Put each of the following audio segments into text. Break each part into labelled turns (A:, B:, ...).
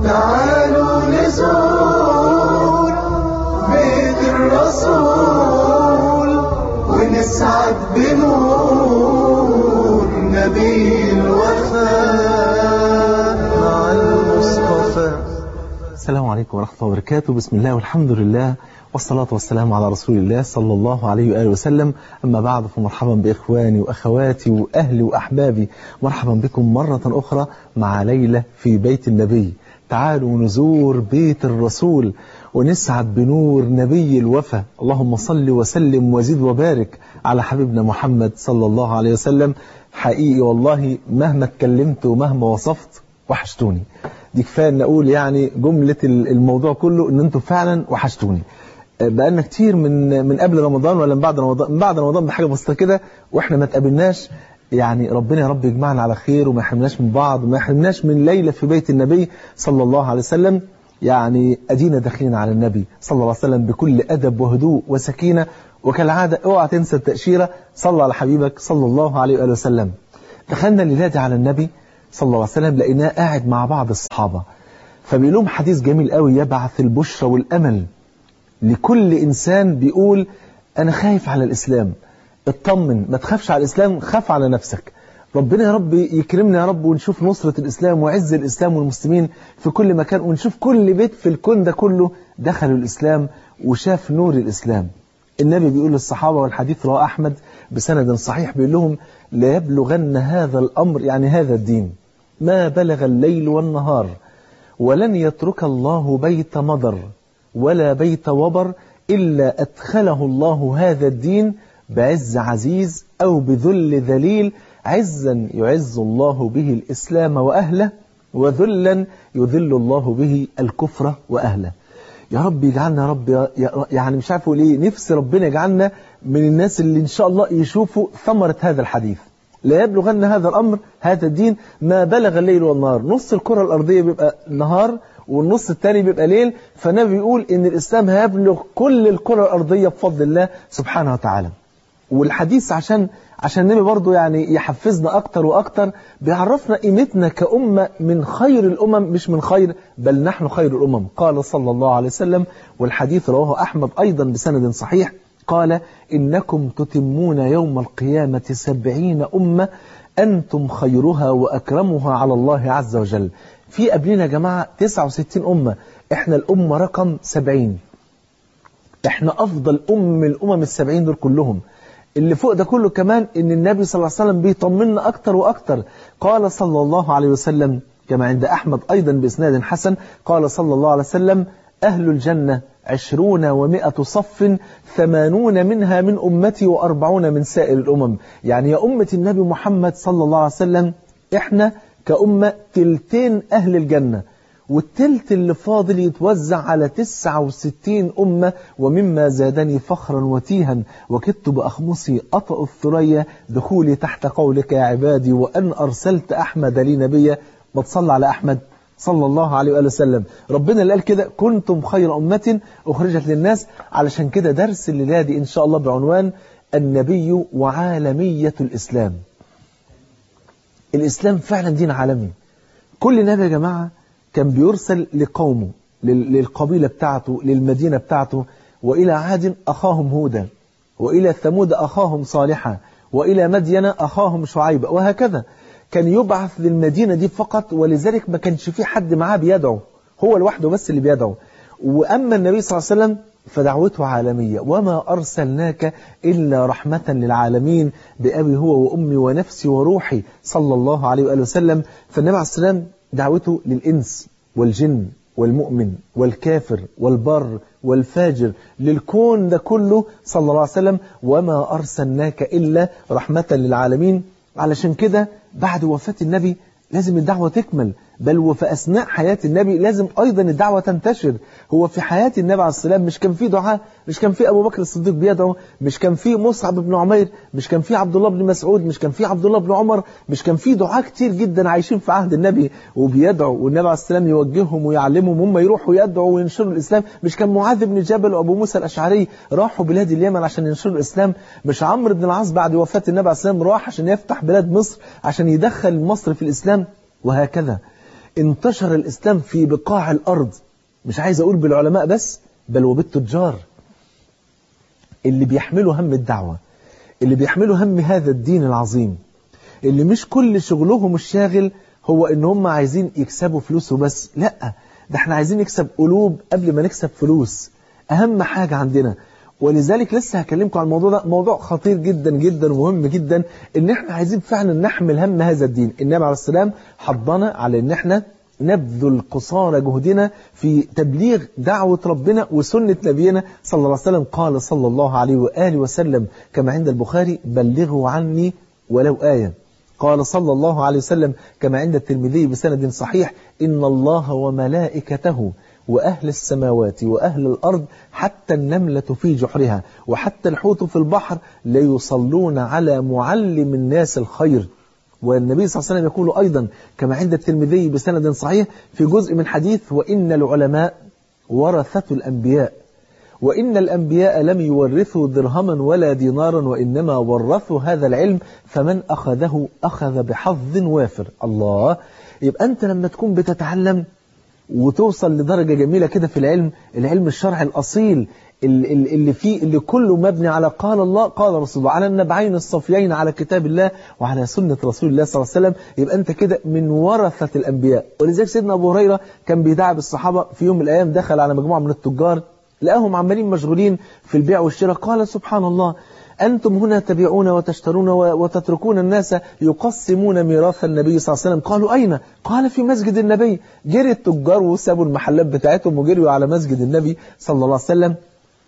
A: تعالوا نزور بيت الرسول ونسعد بنور نبي الوفاء مع المصطفى
B: السلام عليكم ورحمة الله وبركاته بسم الله والحمد لله والصلاة والسلام على رسول الله صلى الله عليه وآله وسلم أما بعد فمرحبا بإخواني وأخواتي وأهلي وأحبابي مرحبا بكم مرة أخرى مع ليلة في بيت النبي تعالوا نزور بيت الرسول ونسعد بنور نبي الوفا اللهم صل وسلم وزد وبارك على حبيبنا محمد صلى الله عليه وسلم حقيقي والله مهما اتكلمت ومهما وصفت وحشتوني دي كفايه ان اقول يعني جمله الموضوع كله ان انتم فعلا وحشتوني بقالنا كتير من من قبل رمضان ولا من بعد رمضان من بعد رمضان بحاجه بسيطه كده واحنا ما تقابلناش يعني ربنا يا رب يجمعنا على خير وما يحرمناش من بعض وما يحرمناش من ليله في بيت النبي صلى الله عليه وسلم يعني ادينا داخلين على النبي صلى الله عليه وسلم بكل ادب وهدوء وسكينه وكالعاده اوعى تنسى التاشيره صلى على حبيبك صلى الله عليه واله وسلم دخلنا الليله دي على النبي صلى الله عليه وسلم لقيناه قاعد مع بعض الصحابه فبيقول لهم حديث جميل قوي يبعث البشرى والامل لكل إنسان بيقول أنا خايف على الإسلام اطمن ما تخافش على الإسلام خاف على نفسك ربنا يا رب يكرمنا يا رب ونشوف نصرة الإسلام وعز الإسلام والمسلمين في كل مكان ونشوف كل بيت في الكون ده كله دخلوا الإسلام وشاف نور الإسلام النبي بيقول للصحابة والحديث رواه أحمد بسند صحيح بيقول لهم لا يبلغن هذا الأمر يعني هذا الدين ما بلغ الليل والنهار ولن يترك الله بيت مضر ولا بيت وبر إلا أدخله الله هذا الدين بعز عزيز أو بذل ذليل عزا يعز الله به الإسلام وأهله وذلا يذل الله به الكفر وأهله يا رب يجعلنا يا رب يعني مش عارف ليه نفس ربنا يجعلنا من الناس اللي إن شاء الله يشوفوا ثمرة هذا الحديث لا يبلغن هذا الأمر هذا الدين ما بلغ الليل والنهار نص الكرة الأرضية بيبقى نهار والنص الثاني بيبقى ليل فالنبي بيقول ان الاسلام هيبلغ كل الكره الارضيه بفضل الله سبحانه وتعالى والحديث عشان عشان النبي برضه يعني يحفزنا اكتر واكتر بيعرفنا قيمتنا كامه من خير الامم مش من خير بل نحن خير الامم قال صلى الله عليه وسلم والحديث رواه احمد ايضا بسند صحيح قال انكم تتمون يوم القيامه سبعين امه انتم خيرها واكرمها على الله عز وجل في قبلنا يا جماعة 69 أمة إحنا الأمة رقم 70 إحنا أفضل أم من الأمم السبعين دول كلهم اللي فوق ده كله كمان إن النبي صلى الله عليه وسلم بيطمنا أكتر وأكتر قال صلى الله عليه وسلم كما عند أحمد أيضا بإسناد حسن قال صلى الله عليه وسلم أهل الجنة عشرون ومائة صف ثمانون منها من أمتي وأربعون من سائر الأمم يعني يا أمة النبي محمد صلى الله عليه وسلم إحنا كأمة تلتين أهل الجنة والتلت اللي فاضل يتوزع على 69 أمة ومما زادني فخرا وتيها وكدت بأخمصي أطأ الثريا دخولي تحت قولك يا عبادي وأن أرسلت أحمد لي نبيا ما تصلى على أحمد صلى الله عليه وآله وسلم ربنا اللي قال كده كنتم خير أمة أخرجت للناس علشان كده درس الليلة دي إن شاء الله بعنوان النبي وعالمية الإسلام الإسلام فعلا دين عالمي كل نبي يا جماعة كان بيرسل لقومه للقبيلة بتاعته للمدينة بتاعته وإلى عاد أخاهم هودا وإلى ثمود أخاهم صالحا وإلى مدين أخاهم شعيب وهكذا كان يبعث للمدينة دي فقط ولذلك ما كانش في حد معاه بيدعو هو لوحده بس اللي بيدعو وأما النبي صلى الله عليه وسلم فدعوته عالمية وما أرسلناك إلا رحمة للعالمين بأبي هو وأمي ونفسي وروحي صلى الله عليه وآله وسلم فالنبي عليه السلام دعوته للإنس والجن والمؤمن والكافر والبر والفاجر للكون ده كله صلى الله عليه وسلم وما أرسلناك إلا رحمة للعالمين علشان كده بعد وفاة النبي لازم الدعوة تكمل بل وفي أثناء حياة النبي لازم أيضا الدعوة تنتشر هو في حياة النبي عليه السلام مش كان في دعاء مش كان في أبو بكر الصديق بيدعو مش كان في مصعب بن عمير مش كان في عبد الله بن مسعود مش كان في عبد الله بن عمر مش كان في دعاء كتير جدا عايشين في عهد النبي وبيدعوا والنبي عليه السلام يوجههم ويعلمهم هم يروحوا يدعوا وينشروا الإسلام مش كان معاذ بن جبل وأبو موسى الأشعري راحوا بلاد اليمن عشان ينشروا الإسلام مش عمرو بن العاص بعد وفاة النبي عليه السلام راح عشان يفتح بلاد مصر عشان يدخل مصر في الإسلام وهكذا انتشر الإسلام في بقاع الأرض مش عايز أقول بالعلماء بس بل وبالتجار اللي بيحملوا هم الدعوة اللي بيحملوا هم هذا الدين العظيم اللي مش كل شغلهم الشاغل هو ان هم عايزين يكسبوا فلوس وبس لا ده احنا عايزين نكسب قلوب قبل ما نكسب فلوس اهم حاجة عندنا ولذلك لسه هكلمكم عن الموضوع ده موضوع خطير جدا جدا ومهم جدا ان احنا عايزين فعلا نحمل هم هذا الدين النبي عليه السلام حضنا على ان احنا نبذل قصارى جهدنا في تبليغ دعوة ربنا وسنة نبينا صلى الله عليه وسلم قال صلى الله عليه وآله وسلم كما عند البخاري بلغوا عني ولو آية قال صلى الله عليه وسلم كما عند الترمذي بسند صحيح إن الله وملائكته وأهل السماوات وأهل الأرض حتى النملة في جحرها وحتى الحوت في البحر ليصلون على معلم الناس الخير والنبي صلى الله عليه وسلم يقول أيضا كما عند الترمذي بسند صحيح في جزء من حديث وإن العلماء ورثة الأنبياء وإن الأنبياء لم يورثوا درهما ولا دينارا وإنما ورثوا هذا العلم فمن أخذه أخذ بحظ وافر الله يبقى أنت لما تكون بتتعلم وتوصل لدرجة جميلة كده في العلم العلم الشرعي الأصيل اللي فيه اللي كله مبني على قال الله قال رسول الله على النبعين الصفيين على كتاب الله وعلى سنة رسول الله صلى الله عليه وسلم يبقى أنت كده من ورثة الأنبياء ولذلك سيدنا أبو هريرة كان بيدعب الصحابة في يوم من الأيام دخل على مجموعة من التجار لقاهم عمالين مشغولين في البيع والشراء قال سبحان الله أنتم هنا تبيعون وتشترون وتتركون الناس يقسمون ميراث النبي صلى الله عليه وسلم قالوا أين؟ قال في مسجد النبي جري التجار وسابوا المحلات بتاعتهم وجريوا على مسجد النبي صلى الله عليه وسلم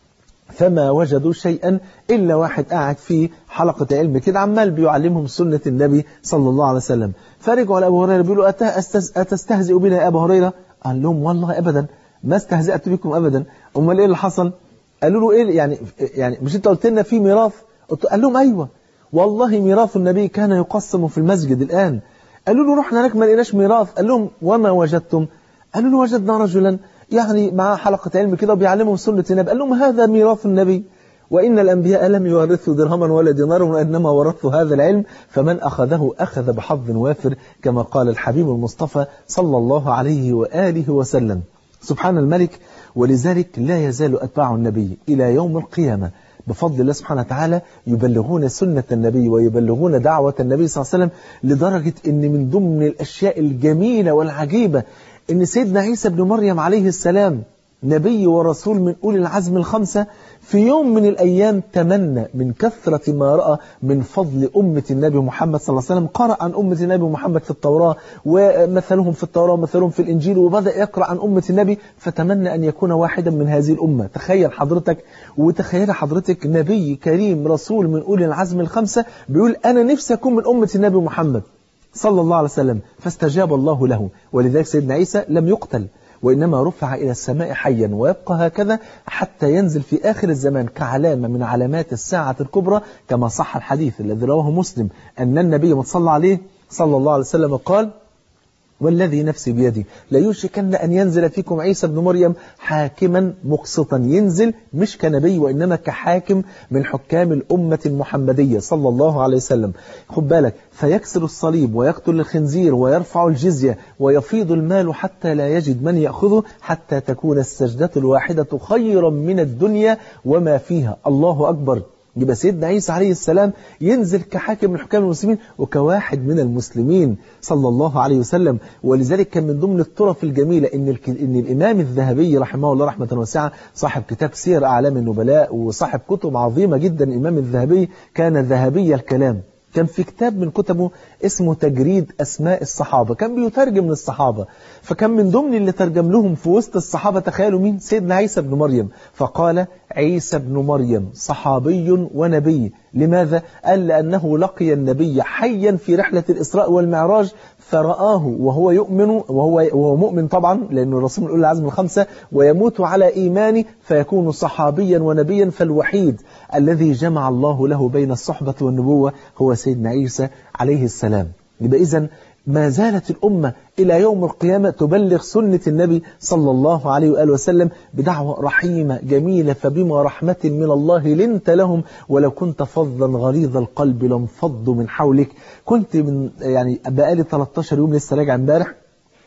B: فما وجدوا شيئا إلا واحد قاعد في حلقة علم كده عمال بيعلمهم سنة النبي صلى الله عليه وسلم فرجعوا على أبو هريرة بيقولوا أتستهزئ بنا يا أبو هريرة قال لهم والله أبدا ما استهزأت بكم أبدا أمال إيه اللي حصل قالوا له إيه يعني يعني مش أنت قلت لنا في ميراث قال لهم أيوة والله ميراث النبي كان يقسم في المسجد الآن قالوا له رحنا هناك ما لقيناش ميراث قال لهم وما وجدتم قالوا له وجدنا رجلا يعني معاه حلقة علم كده وبيعلمهم سنة النبي قال لهم هذا ميراث النبي وإن الأنبياء لم يورثوا درهما ولا دينارا وإنما ورثوا هذا العلم فمن أخذه أخذ بحظ وافر كما قال الحبيب المصطفى صلى الله عليه وآله وسلم سبحان الملك ولذلك لا يزال أتباع النبي إلى يوم القيامة بفضل الله سبحانه وتعالى يبلغون سنة النبي ويبلغون دعوة النبي صلى الله عليه وسلم لدرجة أن من ضمن الأشياء الجميلة والعجيبة أن سيدنا عيسى بن مريم عليه السلام نبي ورسول من أولي العزم الخمسة في يوم من الأيام تمنى من كثرة ما رأى من فضل أمة النبي محمد صلى الله عليه وسلم قرأ عن أمة النبي محمد في التوراة ومثلهم في التوراة ومثلهم في الإنجيل وبدأ يقرأ عن أمة النبي فتمنى أن يكون واحدا من هذه الأمة تخيل حضرتك وتخيل حضرتك نبي كريم رسول من أولي العزم الخمسة بيقول أنا نفسي أكون من أمة النبي محمد صلى الله عليه وسلم فاستجاب الله له ولذلك سيدنا عيسى لم يقتل وإنما رفع إلى السماء حيا ويبقى هكذا حتى ينزل في آخر الزمان كعلامة من علامات الساعة الكبرى كما صح الحديث الذي رواه مسلم أن النبي صلى عليه صلى الله عليه وسلم قال والذي نفسي بيدي لا يوشكن أن ينزل فيكم عيسى بن مريم حاكما مقسطا ينزل مش كنبي وإنما كحاكم من حكام الأمة المحمدية صلى الله عليه وسلم خد بالك فيكسر الصليب ويقتل الخنزير ويرفع الجزية ويفيض المال حتى لا يجد من يأخذه حتى تكون السجدة الواحدة خيرا من الدنيا وما فيها الله أكبر يبقى سيدنا عيسى عليه السلام ينزل كحاكم من حكام المسلمين وكواحد من المسلمين صلى الله عليه وسلم ولذلك كان من ضمن الطرف الجميلة إن, الك... إن الإمام الذهبي رحمه الله رحمة واسعة صاحب كتاب سير أعلام النبلاء وصاحب كتب عظيمة جدا الإمام الذهبي كان ذهبي الكلام كان في كتاب من كتبه اسمه تجريد أسماء الصحابة كان بيترجم للصحابة فكان من ضمن اللي ترجم لهم في وسط الصحابة تخيلوا مين سيدنا عيسى بن مريم فقال عيسى بن مريم صحابي ونبي لماذا؟ قال لأنه لقي النبي حيا في رحلة الإسراء والمعراج فرآه وهو يؤمن وهو, وهو مؤمن طبعا لأنه الرسول من أولي العزم الخمسة ويموت على إيمانه فيكون صحابيا ونبيا فالوحيد الذي جمع الله له بين الصحبة والنبوة هو سيدنا عيسى عليه السلام يبقى إذن ما زالت الأمة إلى يوم القيامة تبلغ سنة النبي صلى الله عليه وآله وسلم بدعوة رحيمة جميلة فبما رحمة من الله لنت لهم ولو كنت فظا غليظ القلب لانفضوا من حولك كنت من يعني بقالي 13 يوم لسه راجع امبارح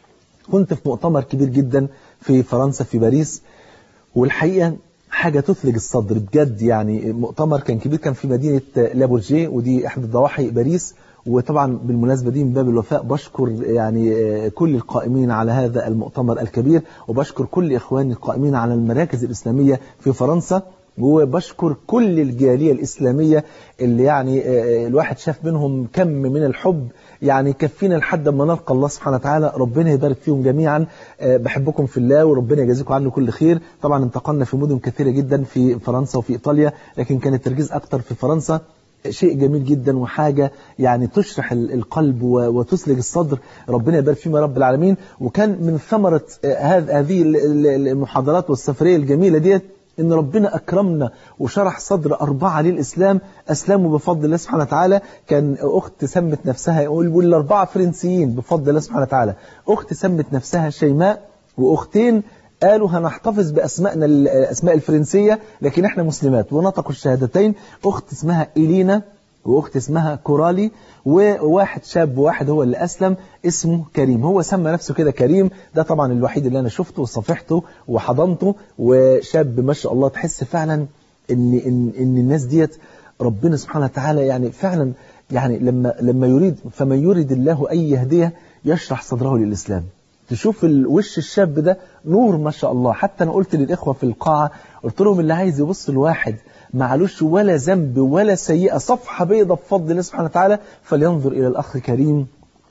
B: كنت في مؤتمر كبير جدا في فرنسا في باريس والحقيقة حاجة تثلج الصدر بجد يعني مؤتمر كان كبير كان في مدينة لابورجيه ودي إحدى ضواحي باريس وطبعا بالمناسبة دي من باب الوفاء بشكر يعني كل القائمين على هذا المؤتمر الكبير وبشكر كل إخواني القائمين على المراكز الإسلامية في فرنسا وبشكر كل الجالية الإسلامية اللي يعني الواحد شاف منهم كم من الحب يعني كفينا لحد ما نلقى الله سبحانه وتعالى ربنا يبارك فيهم جميعا بحبكم في الله وربنا يجازيكم عنه كل خير طبعا انتقلنا في مدن كثيرة جدا في فرنسا وفي إيطاليا لكن كان التركيز أكتر في فرنسا شيء جميل جدا وحاجة يعني تشرح القلب وتسلج الصدر ربنا يبارك فيهم يا رب العالمين وكان من ثمرة هذه المحاضرات والسفرية الجميلة ديت ان ربنا اكرمنا وشرح صدر اربعه للاسلام اسلموا بفضل الله سبحانه وتعالى كان اخت سمت نفسها والاربعه فرنسيين بفضل الله سبحانه وتعالى اخت سمت نفسها شيماء واختين قالوا هنحتفظ باسمائنا الاسماء الفرنسيه لكن احنا مسلمات ونطقوا الشهادتين اخت اسمها إلينا واخت اسمها كورالي وواحد شاب واحد هو اللي اسلم اسمه كريم هو سمى نفسه كده كريم ده طبعا الوحيد اللي انا شفته وصفحته وحضنته وشاب ما شاء الله تحس فعلا ان ان ان الناس ديت ربنا سبحانه وتعالى يعني فعلا يعني لما لما يريد فمن يريد الله ان يهديه يشرح صدره للاسلام تشوف الوش الشاب ده نور ما شاء الله حتى انا قلت للاخوه في القاعه قلت لهم اللي عايز يبص لواحد معلوش ولا ذنب ولا سيئة صفحة بيضة بفضل الله سبحانه وتعالى فلينظر إلى الأخ كريم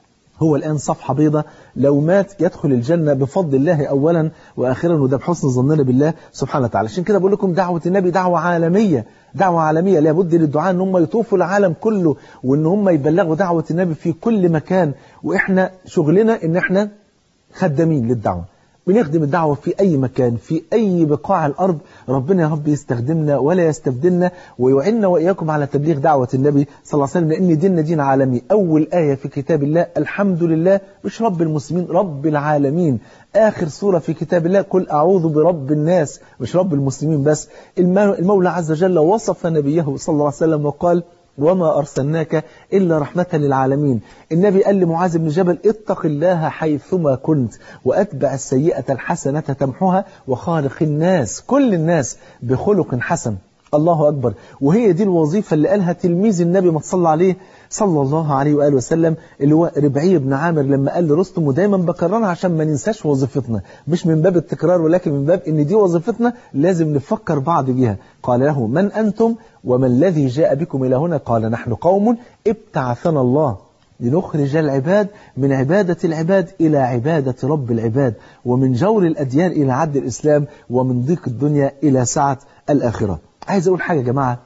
B: هو الآن صفحة بيضة لو مات يدخل الجنة بفضل الله أولا وآخرا وده بحسن ظننا بالله سبحانه وتعالى عشان كده بقول لكم دعوة النبي دعوة عالمية دعوة عالمية لابد للدعاء ان هم يطوفوا العالم كله وان هم يبلغوا دعوة النبي في كل مكان واحنا شغلنا ان احنا خدامين للدعوة بنخدم الدعوة في أي مكان في أي بقاع الأرض ربنا يا رب يستخدمنا ولا يستبدلنا ويعيننا وإياكم على تبليغ دعوة النبي صلى الله عليه وسلم لأن ديننا دين عالمي أول آية في كتاب الله الحمد لله مش رب المسلمين رب العالمين آخر سورة في كتاب الله قل أعوذ برب الناس مش رب المسلمين بس المولى عز وجل وصف نبيه صلى الله عليه وسلم وقال وما أرسلناك إلا رحمة للعالمين النبي قال لمعاذ بن جبل اتق الله حيثما كنت وأتبع السيئة الحسنة تمحها وخالق الناس كل الناس بخلق حسن الله أكبر وهي دي الوظيفة اللي قالها تلميذ النبي ما تصلى عليه صلى الله عليه وآله وسلم اللي هو ربعي بن عامر لما قال لرستم ودايما بكررها عشان ما ننساش وظيفتنا مش من باب التكرار ولكن من باب ان دي وظيفتنا لازم نفكر بعض بيها قال له من أنتم وما الذي جاء بكم إلى هنا قال نحن قوم ابتعثنا الله لنخرج العباد من عبادة العباد إلى عبادة رب العباد ومن جور الأديان إلى عد الإسلام ومن ضيق الدنيا إلى سعة الآخرة عايز أقول حاجة يا جماعة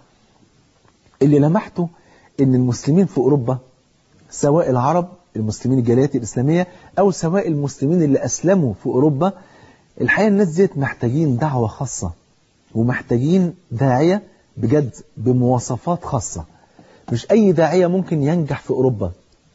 B: اللي لمحته ان المسلمين في أوروبا سواء العرب المسلمين الجاليات الإسلامية أو سواء المسلمين اللي أسلموا في أوروبا الحقيقة الناس ديت محتاجين دعوة خاصة ومحتاجين داعية بجد بمواصفات خاصة مش أي داعية ممكن ينجح في أوروبا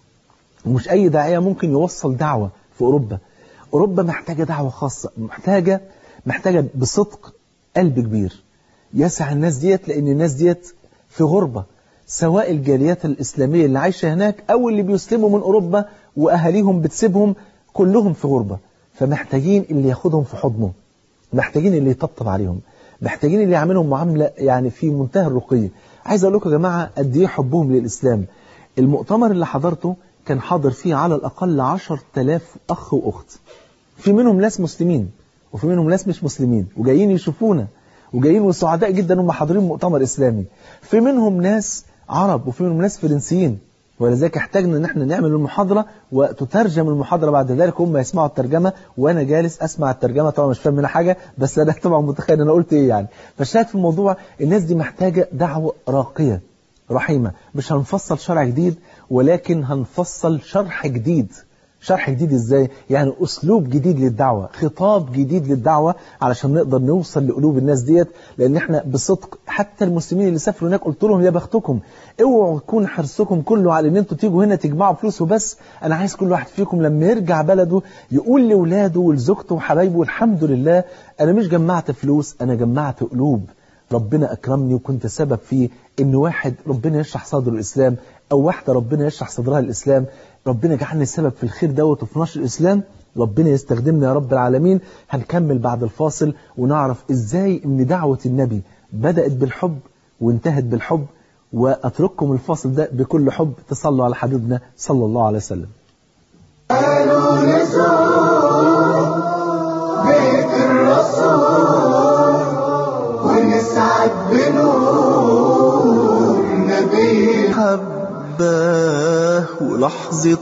B: ومش أي داعية ممكن يوصل دعوة في أوروبا أوروبا محتاجة دعوة خاصة محتاجة محتاجة بصدق قلب كبير يسع الناس ديت لأن الناس ديت في غربة سواء الجاليات الإسلامية اللي عايشة هناك أو اللي بيسلموا من أوروبا وأهاليهم بتسيبهم كلهم في غربة فمحتاجين اللي ياخدهم في حضنه محتاجين اللي يطبطب عليهم محتاجين اللي يعملهم معاملة يعني في منتهى الرقي عايز أقول لكم يا جماعة قد إيه حبهم للإسلام المؤتمر اللي حضرته كان حاضر فيه على الأقل 10000 أخ وأخت في منهم ناس مسلمين وفي منهم ناس مش مسلمين وجايين يشوفونا وجايين وسعداء جدا هم حاضرين مؤتمر إسلامي في منهم ناس عرب وفي منهم ناس فرنسيين ولذلك احتاجنا ان احنا نعمل المحاضرة وتترجم المحاضرة بعد ذلك هم يسمعوا الترجمة وانا جالس اسمع الترجمة طبعا مش فاهم منها حاجة بس انا طبعا متخيل انا قلت ايه يعني فالشاهد في الموضوع الناس دي محتاجة دعوة راقية رحيمة مش هنفصل شرع جديد ولكن هنفصل شرح جديد شرح جديد ازاي يعني اسلوب جديد للدعوة خطاب جديد للدعوة علشان نقدر نوصل لقلوب الناس ديت لان احنا بصدق حتى المسلمين اللي سافروا هناك قلت لهم يا بختكم اوعوا يكون حرصكم كله على ان انتوا تيجوا هنا تجمعوا فلوس وبس انا عايز كل واحد فيكم لما يرجع بلده يقول لاولاده ولزوجته وحبايبه الحمد لله انا مش جمعت فلوس انا جمعت قلوب ربنا أكرمني وكنت سبب فيه إن واحد ربنا يشرح صدره الإسلام أو واحدة ربنا يشرح صدرها الإسلام ربنا جعلني السبب في الخير دوت وفي نشر الإسلام ربنا يستخدمنا يا رب العالمين هنكمل بعد الفاصل ونعرف ازاي ان دعوة النبي بدأت بالحب وانتهت بالحب واترككم الفاصل ده بكل حب تصلوا على حبيبنا صلى الله عليه وسلم
A: قالوا نزور بيت الرسول ونسعد بنور نبي حباه ولحظة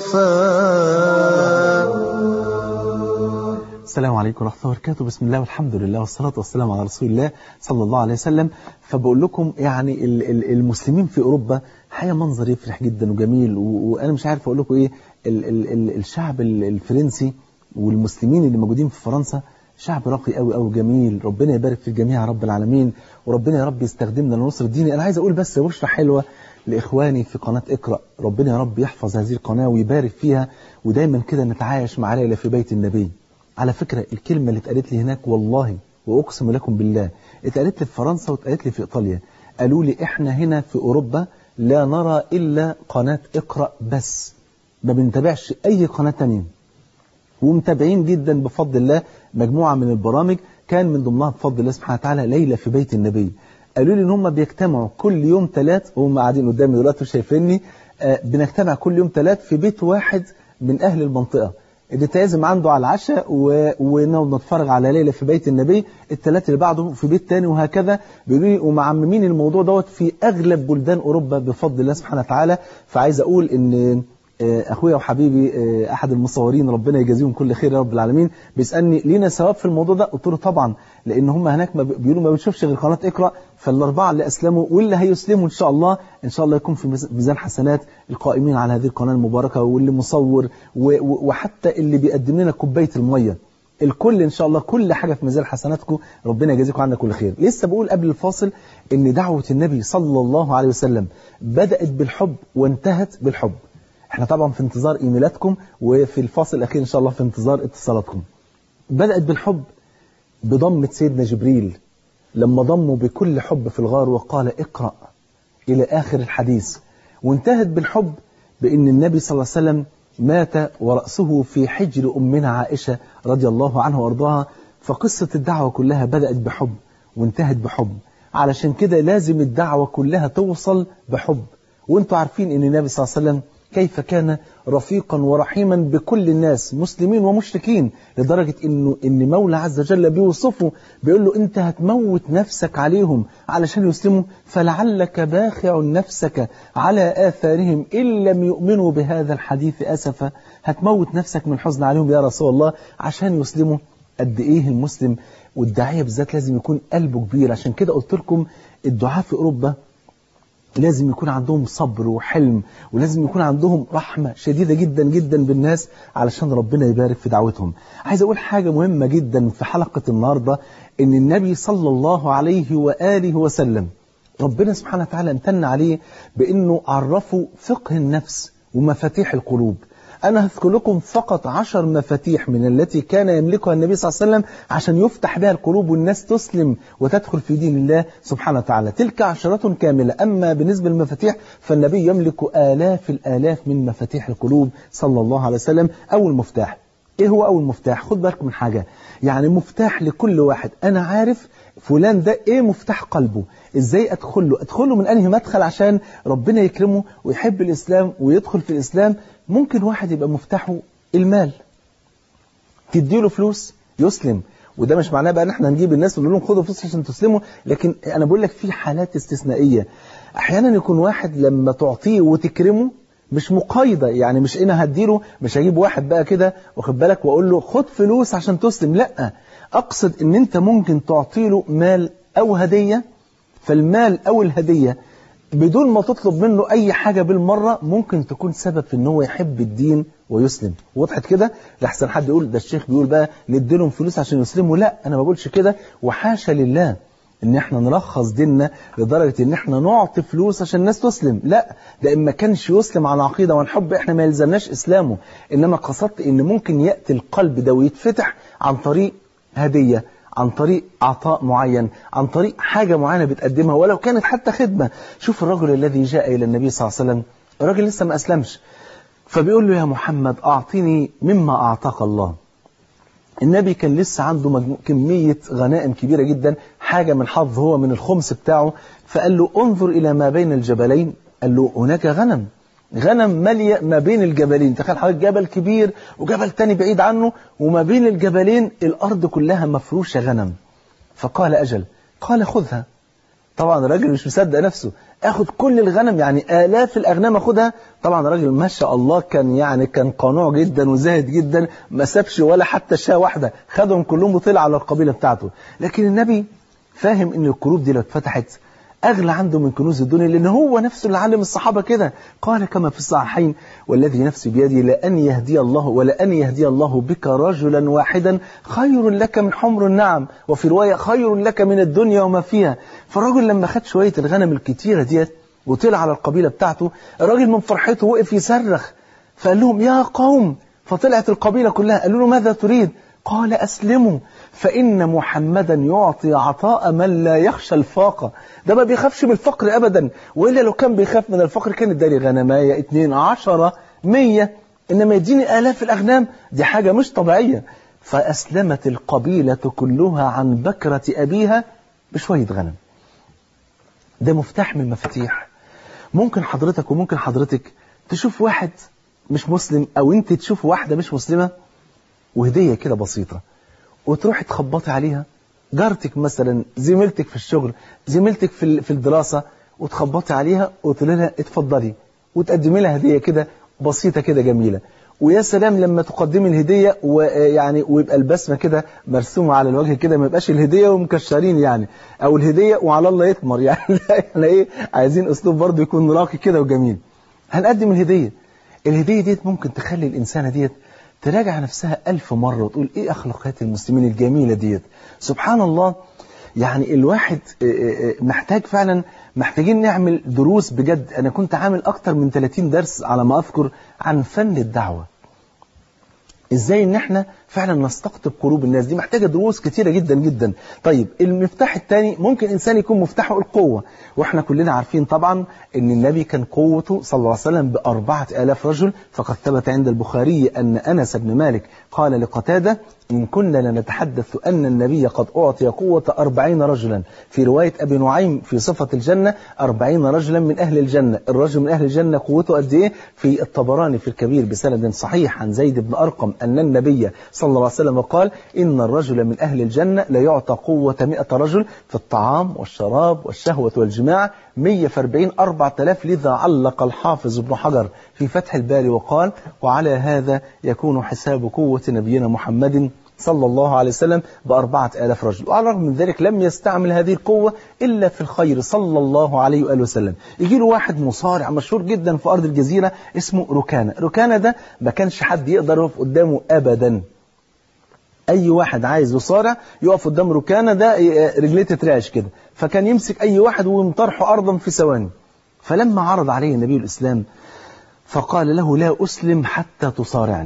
A: صفاه
B: السلام عليكم ورحمة الله وبركاته بسم الله والحمد لله والصلاة والسلام على رسول الله صلى الله عليه وسلم فبقول لكم يعني ال- ال- المسلمين في أوروبا حقيقة منظر يفرح جدا وجميل و- وأنا مش عارف أقول لكم إيه ال- ال- ال- الشعب ال- الفرنسي والمسلمين اللي موجودين في فرنسا شعب راقي قوي قوي جميل ربنا يبارك في الجميع يا رب العالمين وربنا يا رب يستخدمنا لنصر ديني أنا عايز أقول بس بشرة حلوة لإخواني في قناة اقرأ ربنا يا رب يحفظ هذه القناة ويبارك فيها ودايما كده نتعايش مع ليلة في بيت النبي على فكرة الكلمة اللي اتقالت لي هناك والله وأقسم لكم بالله اتقالت لي في فرنسا واتقالت لي في إيطاليا قالوا لي إحنا هنا في أوروبا لا نرى إلا قناة اقرأ بس ما بنتابعش أي قناة تانية ومتابعين جدا بفضل الله مجموعة من البرامج كان من ضمنها بفضل الله سبحانه وتعالى ليلة في بيت النبي قالوا لي ان هم بيجتمعوا كل يوم ثلاث وهم قاعدين قدامي دلوقتي وشايفيني آه، بنجتمع كل يوم ثلاث في بيت واحد من اهل المنطقة نتعزم عنده على العشاء و... ونقعد نتفرج على ليلة في بيت النبي الثلاث اللي بعده في بيت تاني وهكذا بيقولوا لي ومعممين الموضوع دوت في اغلب بلدان اوروبا بفضل الله سبحانه وتعالى فعايز اقول ان آه، اخويا وحبيبي آه، احد المصورين ربنا يجازيهم كل خير يا رب العالمين بيسالني لينا ثواب في الموضوع ده قلت له طبعا لان هم هناك ما بي- بيقولوا ما بنشوفش غير قناه اقرا فالاربعه اللي اسلموا واللي هيسلموا ان شاء الله ان شاء الله يكون في ميز- ميزان حسنات القائمين على هذه القناه المباركه واللي مصور و- و- وحتى اللي بيقدم لنا كوبايه الميه الكل ان شاء الله كل حاجه في ميزان حسناتكم ربنا يجازيكم عنا كل خير لسه بقول قبل الفاصل ان دعوه النبي صلى الله عليه وسلم بدات بالحب وانتهت بالحب احنا طبعا في انتظار ايميلاتكم وفي الفاصل الاخير ان شاء الله في انتظار اتصالاتكم بدات بالحب بضمه سيدنا جبريل لما ضمه بكل حب في الغار وقال اقرا الى اخر الحديث وانتهت بالحب بان النبي صلى الله عليه وسلم مات وراسه في حجر امنا عائشه رضي الله عنها وارضاها فقصه الدعوه كلها بدات بحب وانتهت بحب علشان كده لازم الدعوه كلها توصل بحب وانتوا عارفين ان النبي صلى الله عليه وسلم كيف كان رفيقا ورحيما بكل الناس مسلمين ومشركين لدرجة انه ان مولى عز وجل بيوصفه بيقول له انت هتموت نفسك عليهم علشان يسلموا فلعلك باخع نفسك على آثارهم إن لم يؤمنوا بهذا الحديث أسفا هتموت نفسك من حزن عليهم يا رسول الله عشان يسلموا قد ايه المسلم والداعية بالذات لازم يكون قلبه كبير عشان كده قلت لكم الدعاء في أوروبا لازم يكون عندهم صبر وحلم ولازم يكون عندهم رحمة شديدة جدا جدا بالناس علشان ربنا يبارك في دعوتهم عايز أقول حاجة مهمة جدا في حلقة النهاردة إن النبي صلى الله عليه وآله وسلم ربنا سبحانه وتعالى امتن عليه بأنه عرفه فقه النفس ومفاتيح القلوب أنا هذكر لكم فقط عشر مفاتيح من التي كان يملكها النبي صلى الله عليه وسلم عشان يفتح بها القلوب والناس تسلم وتدخل في دين الله سبحانه وتعالى تلك عشرة كاملة أما بالنسبة للمفاتيح فالنبي يملك آلاف الآلاف من مفاتيح القلوب صلى الله عليه وسلم أول مفتاح إيه هو أول مفتاح خد بالك من حاجة يعني مفتاح لكل واحد أنا عارف فلان ده ايه مفتاح قلبه ازاي ادخل له ادخل له من انهي مدخل عشان ربنا يكرمه ويحب الاسلام ويدخل في الاسلام ممكن واحد يبقى مفتاحه المال تديله فلوس يسلم وده مش معناه بقى ان احنا نجيب الناس ونقول لهم خدوا فلوس عشان تسلموا لكن انا بقول لك في حالات استثنائيه احيانا يكون واحد لما تعطيه وتكرمه مش مقايضة يعني مش انا هديله مش هجيب واحد بقى كده واخد بالك واقول له خد فلوس عشان تسلم لا اقصد ان انت ممكن تعطي له مال او هدية فالمال او الهدية بدون ما تطلب منه اي حاجة بالمرة ممكن تكون سبب في ان هو يحب الدين ويسلم وضحت كده لحسن حد يقول ده الشيخ بيقول بقى نديلهم فلوس عشان يسلموا لا انا ما بقولش كده وحاشا لله ان احنا نلخص ديننا لدرجة ان احنا نعطي فلوس عشان الناس تسلم لا ده ان ما كانش يسلم على عقيدة وعن حب احنا ما يلزمناش اسلامه انما قصدت ان ممكن يأتي القلب ده ويتفتح عن طريق هدية عن طريق عطاء معين عن طريق حاجة معينة بتقدمها ولو كانت حتى خدمة شوف الرجل الذي جاء إلى النبي صلى الله عليه وسلم الراجل لسه ما أسلمش فبيقول له يا محمد أعطني مما أعطاك الله النبي كان لسه عنده مجمو... كمية غنائم كبيرة جدا حاجة من حظ هو من الخمس بتاعه فقال له انظر إلى ما بين الجبلين قال له هناك غنم غنم مالية ما بين الجبلين تخيل حضرتك جبل كبير وجبل تاني بعيد عنه وما بين الجبلين الأرض كلها مفروشة غنم فقال أجل قال خذها طبعا الراجل مش مصدق نفسه اخد كل الغنم يعني آلاف الأغنام اخدها طبعا الراجل ما شاء الله كان يعني كان قنوع جدا وزاهد جدا ما سابش ولا حتى شاة واحدة خدهم كلهم وطلع على القبيلة بتاعته لكن النبي فاهم ان القلوب دي لو اتفتحت أغلى عنده من كنوز الدنيا لأن هو نفسه اللي علم الصحابة كده قال كما في الصحيحين والذي نفسي بيدي لأن يهدي الله ولأن يهدي الله بك رجلا واحدا خير لك من حمر النعم وفي رواية خير لك من الدنيا وما فيها فالراجل لما خد شوية الغنم الكتيرة ديت وطلع على القبيلة بتاعته الراجل من فرحته وقف يصرخ فقال لهم يا قوم فطلعت القبيلة كلها قالوا له ماذا تريد قال أسلموا فإن محمدا يعطي عطاء من لا يخشى الفاقة ده ما بيخافش من الفقر أبدا وإلا لو كان بيخاف من الفقر كان ادالي غنماية اتنين عشرة مية إنما يديني آلاف الأغنام دي حاجة مش طبيعية فأسلمت القبيلة كلها عن بكرة أبيها بشوية غنم ده مفتاح من المفاتيح ممكن حضرتك وممكن حضرتك تشوف واحد مش مسلم أو أنت تشوف واحدة مش مسلمة وهدية كده بسيطة وتروحي تخبطي عليها جارتك مثلا زميلتك في الشغل زميلتك في في الدراسة وتخبطي عليها وتقولي لها اتفضلي وتقدمي لها هدية كده بسيطة كده جميلة ويا سلام لما تقدمي الهدية ويعني ويبقى البسمة كده مرسومة على الوجه كده ما يبقاش الهدية ومكشرين يعني او الهدية وعلى الله يتمر يعني احنا ايه عايزين اسلوب برضه يكون راقي كده وجميل هنقدم الهدية الهدية ديت ممكن تخلي الإنسانة ديت تراجع نفسها ألف مرة وتقول إيه أخلاقيات المسلمين الجميلة ديت سبحان الله يعني الواحد محتاج فعلا محتاجين نعمل دروس بجد أنا كنت عامل أكتر من 30 درس على ما أذكر عن فن الدعوة ازاي ان احنا فعلا نستقطب قلوب الناس دي محتاجه دروس كتيره جدا جدا طيب المفتاح الثاني ممكن انسان يكون مفتاحه القوه واحنا كلنا عارفين طبعا ان النبي كان قوته صلى الله عليه وسلم بأربعة آلاف رجل فقد ثبت عند البخاري ان انس بن مالك قال لقتاده إن كنا لنتحدث أن النبي قد أعطي قوة أربعين رجلا في رواية أبي نعيم في صفة الجنة أربعين رجلا من أهل الجنة الرجل من أهل الجنة قوته قد إيه في الطبراني في الكبير بسند صحيح عن زيد بن أرقم أن النبي صلى الله عليه وسلم قال إن الرجل من أهل الجنة لا يعطى قوة مئة رجل في الطعام والشراب والشهوة والجماع 140 4000 لذا علق الحافظ ابن حجر في فتح الباري وقال وعلى هذا يكون حساب قوة نبينا محمد صلى الله عليه وسلم بأربعة آلاف رجل وعلى الرغم من ذلك لم يستعمل هذه القوة إلا في الخير صلى الله عليه وآله وسلم يجي له واحد مصارع مشهور جدا في أرض الجزيرة اسمه ركانة ركانة ده ما كانش حد يقدر يقف قدامه أبدا أي واحد عايز يصارع يقف قدام ركانة ده رجليه تترعش كده فكان يمسك أي واحد ويمطرحه أرضا في ثواني فلما عرض عليه النبي الإسلام فقال له لا أسلم حتى تصارعني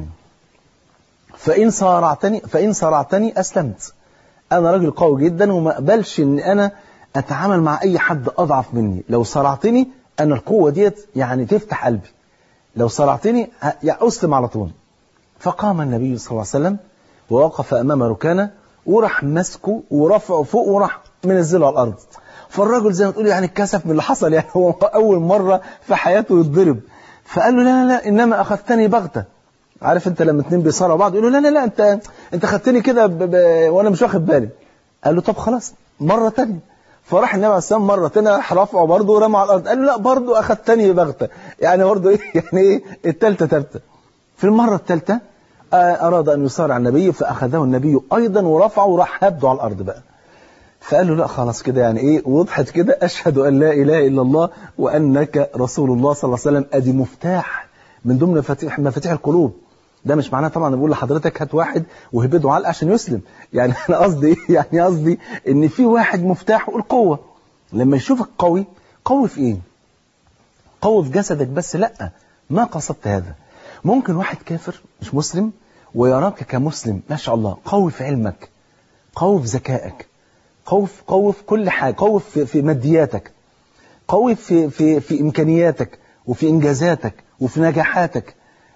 B: فإن صارعتني فإن صارعتني أسلمت أنا راجل قوي جدا وما أقبلش إن أنا أتعامل مع أي حد أضعف مني لو صرعتني أنا القوة ديت يعني تفتح قلبي لو صرعتني يعني أسلم على طول فقام النبي صلى الله عليه وسلم ووقف أمام ركانة وراح مسكه ورفعه فوق وراح منزله على الأرض فالراجل زي ما تقول يعني اتكسف من اللي حصل يعني هو أول مرة في حياته يتضرب فقال له لا لا لا إنما أخذتني بغتة عارف انت لما اتنين بيصارعوا بعض يقولوا لا لا لا انت انت خدتني كده وانا مش واخد بالي قال له طب خلاص مرة تانية فراح النبي عليه السلام مرة تانية راح رفعه برضه ورمى على الأرض قال له لا برضه أخدتني بغتة يعني برضه إيه يعني إيه التالتة تالتة في المرة التالتة أراد أن يصارع النبي فأخذه النبي أيضا ورفعه وراح هبده على الأرض بقى فقال له لا خلاص كده يعني إيه وضحت كده أشهد أن لا إله إلا الله وأنك رسول الله صلى الله عليه وسلم أدي مفتاح من ضمن مفاتيح مفاتيح القلوب ده مش معناه طبعا بقول لحضرتك هات واحد وهبده علقه عشان يسلم يعني انا قصدي ايه يعني قصدي ان في واحد مفتاحه القوه لما يشوفك قوي قوي في ايه قوي في جسدك بس لا ما قصدت هذا ممكن واحد كافر مش مسلم ويراك كمسلم ما شاء الله قوي في علمك قوي في ذكائك قوي في قوي في كل حاجه قوي في, في مادياتك قوي في في في امكانياتك وفي انجازاتك وفي نجاحاتك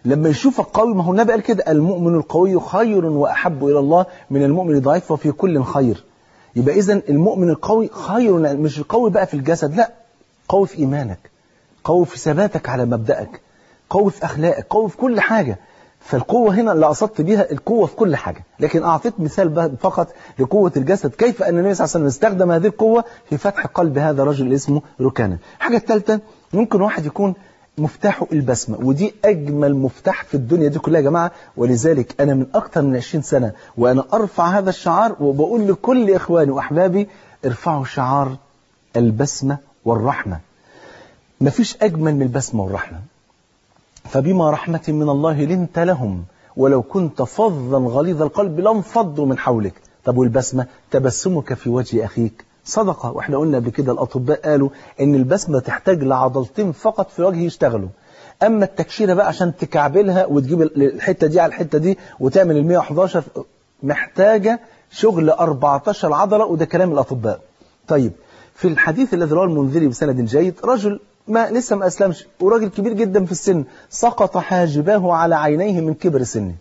B: لما يشوفك قوي ما هو النبي قال كده المؤمن القوي خير وأحب إلى الله من المؤمن الضعيف وفي كل خير يبقى إذا المؤمن القوي خير مش القوي بقى في الجسد لا قوي في إيمانك قوي في ثباتك على مبدأك قوي في أخلاقك قوي في كل حاجة فالقوة هنا اللي قصدت بيها القوة في كل حاجة لكن أعطيت مثال فقط لقوة الجسد كيف أن النبي صلى الله عليه وسلم استخدم هذه القوة في فتح قلب هذا الرجل اللي اسمه ركانة الحاجة الثالثة ممكن واحد يكون مفتاحه البسمة ودي أجمل مفتاح في الدنيا دي كلها يا جماعة ولذلك أنا من أكثر من 20 سنة وأنا أرفع هذا الشعار وبقول لكل إخواني وأحبابي ارفعوا شعار البسمة والرحمة مفيش أجمل من البسمة والرحمة فبما رحمة من الله لنت لهم ولو كنت فظا غليظ القلب لانفضوا من حولك طب والبسمة تبسمك في وجه أخيك صدقة واحنا قلنا بكده الأطباء قالوا ان البسمة تحتاج لعضلتين فقط في وجه يشتغلوا أما التكشيرة بقى عشان تكعبلها وتجيب الحتة دي على الحتة دي وتعمل ال 111 محتاجة شغل 14 عضلة وده كلام الأطباء طيب في الحديث الذي رواه المنذري بسند جيد رجل ما لسه ما أسلمش وراجل كبير جدا في السن سقط حاجباه على عينيه من كبر سنه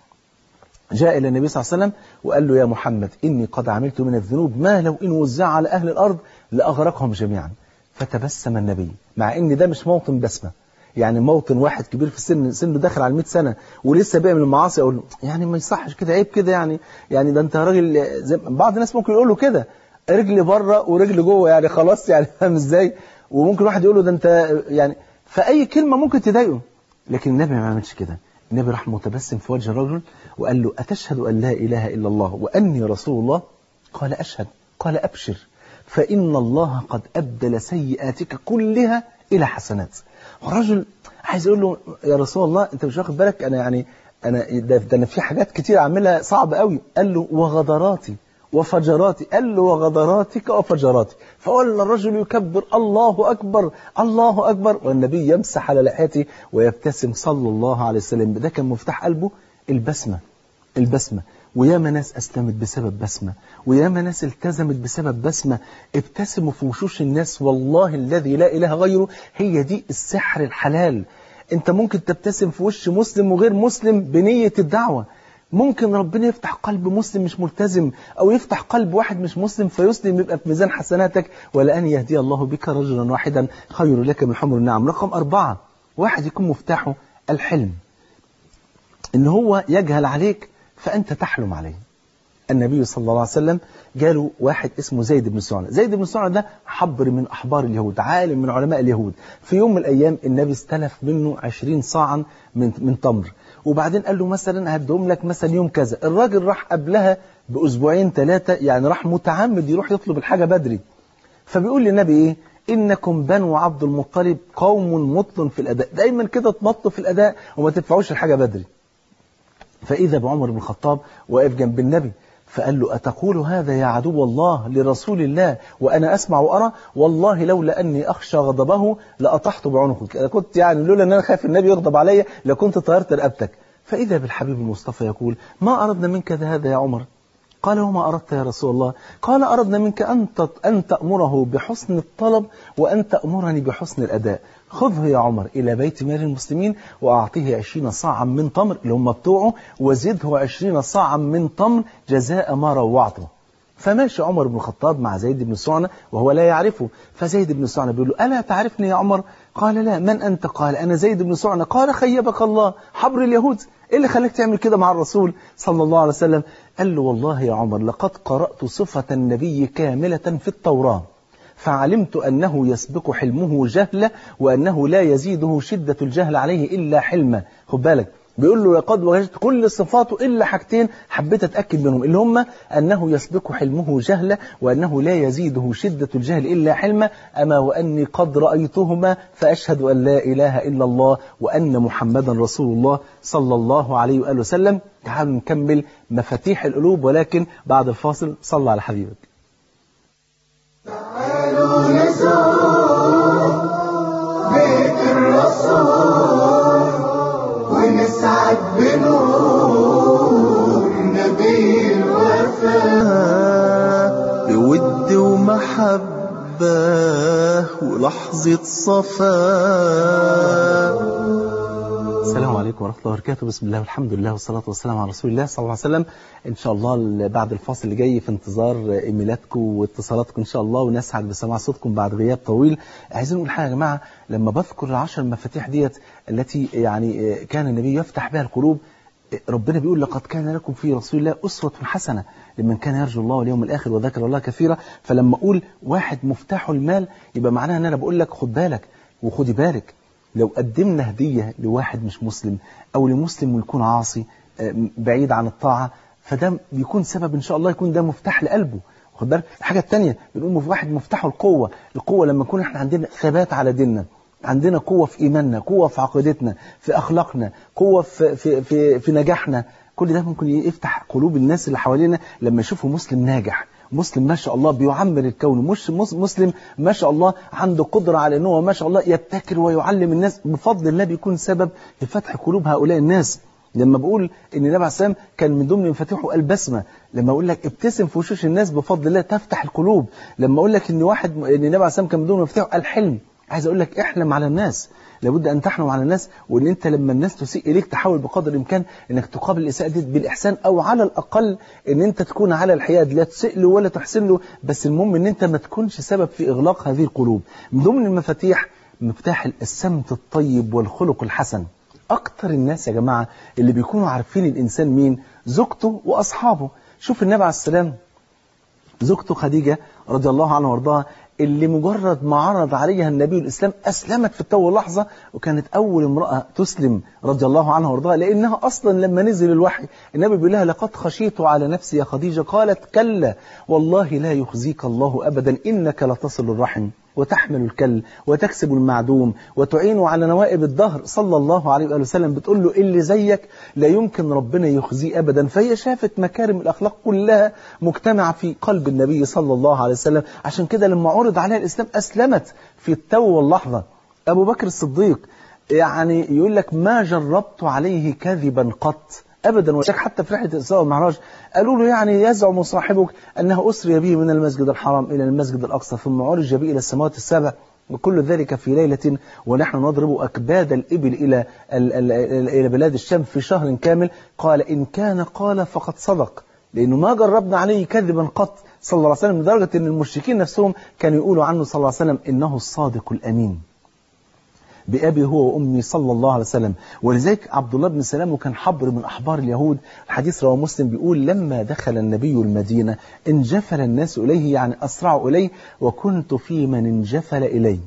B: جاء إلى النبي صلى الله عليه وسلم وقال له يا محمد إني قد عملت من الذنوب ما لو إن وزع على أهل الأرض لأغرقهم جميعا فتبسم النبي مع إن ده مش موطن بسمة يعني موطن واحد كبير في السن سنه داخل على 100 سنة ولسه بيعمل المعاصي أقول له يعني ما يصحش كده عيب كده يعني يعني ده أنت راجل زي بعض الناس ممكن يقول له كده رجل بره ورجل جوه يعني خلاص يعني فاهم ازاي وممكن واحد يقول له ده انت يعني فأي كلمة ممكن تضايقه لكن النبي ما عملش كده النبي راح متبسم في وجه الرجل وقال له أتشهد أن لا إله إلا الله وأني رسول الله قال أشهد قال أبشر فإن الله قد أبدل سيئاتك كلها إلى حسنات والرجل عايز يقول له يا رسول الله أنت مش واخد بالك أنا يعني أنا ده, ده أنا في حاجات كتير أعملها صعبة قوي قال له وغدراتي وفجراتي قال له وغدراتك وفجراتي فولى الرجل يكبر الله أكبر الله أكبر والنبي يمسح على لحيته ويبتسم صلى الله عليه وسلم ده كان مفتاح قلبه البسمة البسمة وياما ناس أسلمت بسبب بسمة وياما ناس التزمت بسبب بسمة ابتسموا في وشوش الناس والله الذي لا إله غيره هي دي السحر الحلال انت ممكن تبتسم في وش مسلم وغير مسلم بنية الدعوة ممكن ربنا يفتح قلب مسلم مش ملتزم أو يفتح قلب واحد مش مسلم فيسلم يبقى في ميزان حسناتك ولأن يهدي الله بك رجلا واحدا خير لك من حمر النعم رقم أربعة واحد يكون مفتاحه الحلم إن هو يجهل عليك فأنت تحلم عليه النبي صلى الله عليه وسلم جاله واحد اسمه زيد بن سعنة زيد بن سعنة ده حبر من أحبار اليهود عالم من علماء اليهود في يوم من الأيام النبي استلف منه عشرين صاعا من, من تمر وبعدين قال له مثلا هدهم لك مثلا يوم كذا الراجل راح قبلها بأسبوعين ثلاثة يعني راح متعمد يروح يطلب الحاجة بدري فبيقول للنبي إيه إنكم بنو عبد المطلب قوم مطل في الأداء دايما كده تمطوا في الأداء وما تدفعوش الحاجة بدري فإذا بعمر بن الخطاب واقف جنب النبي فقال له أتقول هذا يا عدو الله لرسول الله وأنا أسمع وأرى والله لولا أني أخشى غضبه لأطحت بعنقك أنا كنت يعني لولا أن أنا خايف النبي يغضب علي لكنت طيرت رقبتك فإذا بالحبيب المصطفى يقول ما أردنا منك هذا يا عمر قال وما أردت يا رسول الله قال أردنا منك أن أن تأمره بحسن الطلب وأن تأمرني بحسن الأداء خذه يا عمر إلى بيت مال المسلمين وأعطيه عشرين صاعا من تمر اللي هم بتوعه وزده عشرين صاعا من تمر جزاء ما روعته فماشي عمر بن الخطاب مع زيد بن سعنة وهو لا يعرفه فزيد بن سعنة بيقول له ألا تعرفني يا عمر قال لا من أنت قال أنا زيد بن سعنة قال خيبك الله حبر اليهود إيه اللي خلاك تعمل كده مع الرسول صلى الله عليه وسلم قال له والله يا عمر لقد قرأت صفة النبي كاملة في التوراة فعلمت أنه يسبق حلمه جهلة وأنه لا يزيده شدة الجهل عليه إلا حلمة خد بالك بيقول له لقد وجدت كل صفاته إلا حاجتين حبيت أتأكد منهم اللي هم أنه يسبق حلمه جهلة وأنه لا يزيده شدة الجهل إلا حلمة أما وأني قد رأيتهما فأشهد أن لا إله إلا الله وأن محمدا رسول الله صلى الله عليه وآله وسلم تعالوا نكمل مفاتيح القلوب ولكن بعد الفاصل صلى على حبيبك
A: تعالوا نزور بيت الرسول ونسعد بنور نبي الوفاء بود ومحبة ولحظة صفاء
B: السلام عليكم ورحمة الله وبركاته بسم الله والحمد لله والصلاة والسلام على رسول الله صلى الله عليه وسلم إن شاء الله بعد الفاصل اللي جاي في انتظار إيميلاتكم واتصالاتكم إن شاء الله ونسعد بسماع صوتكم بعد غياب طويل عايزين نقول حاجة يا جماعة لما بذكر العشر المفاتيح ديت التي يعني كان النبي يفتح بها القلوب ربنا بيقول لقد كان لكم في رسول الله أسوة حسنة لمن كان يرجو الله واليوم الآخر وذكر الله كثيرا فلما أقول واحد مفتاحه المال يبقى معناها أن أنا بقول لك خد بالك وخدي بالك لو قدمنا هدية لواحد مش مسلم أو لمسلم ويكون عاصي بعيد عن الطاعة فده بيكون سبب إن شاء الله يكون ده مفتاح لقلبه واخد بالك الحاجة الثانية بنقول واحد مفتاحه القوة القوة لما يكون احنا عندنا ثبات على ديننا عندنا قوة في إيماننا قوة في عقيدتنا في أخلاقنا قوة في, في, في, في نجاحنا كل ده ممكن يفتح قلوب الناس اللي حوالينا لما يشوفوا مسلم ناجح مسلم ما شاء الله بيعمر الكون مش مسلم ما شاء الله عنده قدرة على أنه ما شاء الله يبتكر ويعلم الناس بفضل الله بيكون سبب في فتح قلوب هؤلاء الناس لما بقول ان النبي عليه السلام كان من ضمن مفاتيحه البسمه لما اقول لك ابتسم في وشوش الناس بفضل الله تفتح القلوب لما اقول لك ان واحد ان النبي عليه السلام كان من ضمن مفاتيحه الحلم عايز اقول لك احلم على الناس لابد ان تحلم على الناس وان انت لما الناس تسيء اليك تحاول بقدر الامكان انك تقابل الاساءه دي بالاحسان او على الاقل ان انت تكون على الحياد لا تسيء له ولا تحسن له بس المهم ان انت ما تكونش سبب في اغلاق هذه القلوب من ضمن المفاتيح مفتاح السمت الطيب والخلق الحسن اكتر الناس يا جماعه اللي بيكونوا عارفين الانسان مين زوجته واصحابه شوف النبي عليه السلام زوجته خديجه رضي الله عنها وارضاها اللي مجرد ما عرض عليها النبي الإسلام أسلمت في التو لحظة وكانت أول امرأة تسلم رضي الله عنها وارضاها لأنها أصلا لما نزل الوحي النبي بيقول لها لقد خشيت على نفسي يا خديجة قالت كلا والله لا يخزيك الله أبدا إنك لتصل الرحم وتحمل الكل وتكسب المعدوم وتعين على نوائب الدهر صلى الله عليه وآله وسلم بتقول له اللي زيك لا يمكن ربنا يخزيه أبدا فهي شافت مكارم الأخلاق كلها مجتمعة في قلب النبي صلى الله عليه وسلم عشان كده لما عرض عليها الإسلام أسلمت في التو واللحظة أبو بكر الصديق يعني يقول لك ما جربت عليه كذبا قط أبدا وشك حتى في رحلة الإسراء والمعراج قالوا له يعني يزعم صاحبك أنه أسري به من المسجد الحرام إلى المسجد الأقصى ثم عرج به إلى السماوات السبع وكل ذلك في ليلة ونحن نضرب أكباد الإبل إلى إلى بلاد الشام في شهر كامل قال إن كان قال فقد صدق لأنه ما جربنا عليه كذبا قط صلى الله عليه وسلم لدرجة أن المشركين نفسهم كانوا يقولوا عنه صلى الله عليه وسلم إنه الصادق الأمين بأبي هو وأمي صلى الله عليه وسلم ولذلك عبد الله بن سلام وكان حبر من أحبار اليهود الحديث رواه مسلم بيقول لما دخل النبي المدينة انجفل الناس إليه يعني أسرعوا إليه وكنت في من انجفل إليه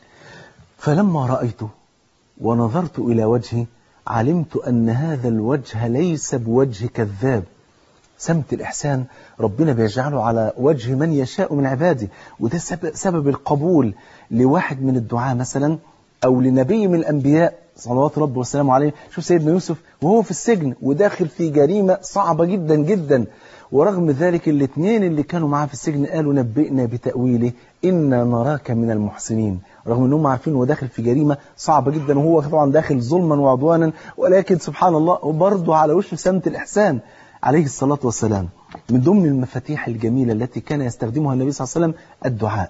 B: فلما رأيته ونظرت إلى وجهه علمت أن هذا الوجه ليس بوجه كذاب سمت الإحسان ربنا بيجعله على وجه من يشاء من عباده وده سبب القبول لواحد من الدعاء مثلا أو لنبي من الأنبياء صلوات ربه وسلامه عليه شوف سيدنا يوسف وهو في السجن وداخل في جريمة صعبة جدا جدا ورغم ذلك الاثنين اللي كانوا معاه في السجن قالوا نبئنا بتأويله إنا نراك من المحسنين رغم أنهم عارفين هو داخل في جريمة صعبة جدا وهو طبعا داخل ظلما وعدوانا ولكن سبحان الله وبرضه على وشه سمت الإحسان عليه الصلاة والسلام من ضمن المفاتيح الجميلة التي كان يستخدمها النبي صلى الله عليه وسلم الدعاء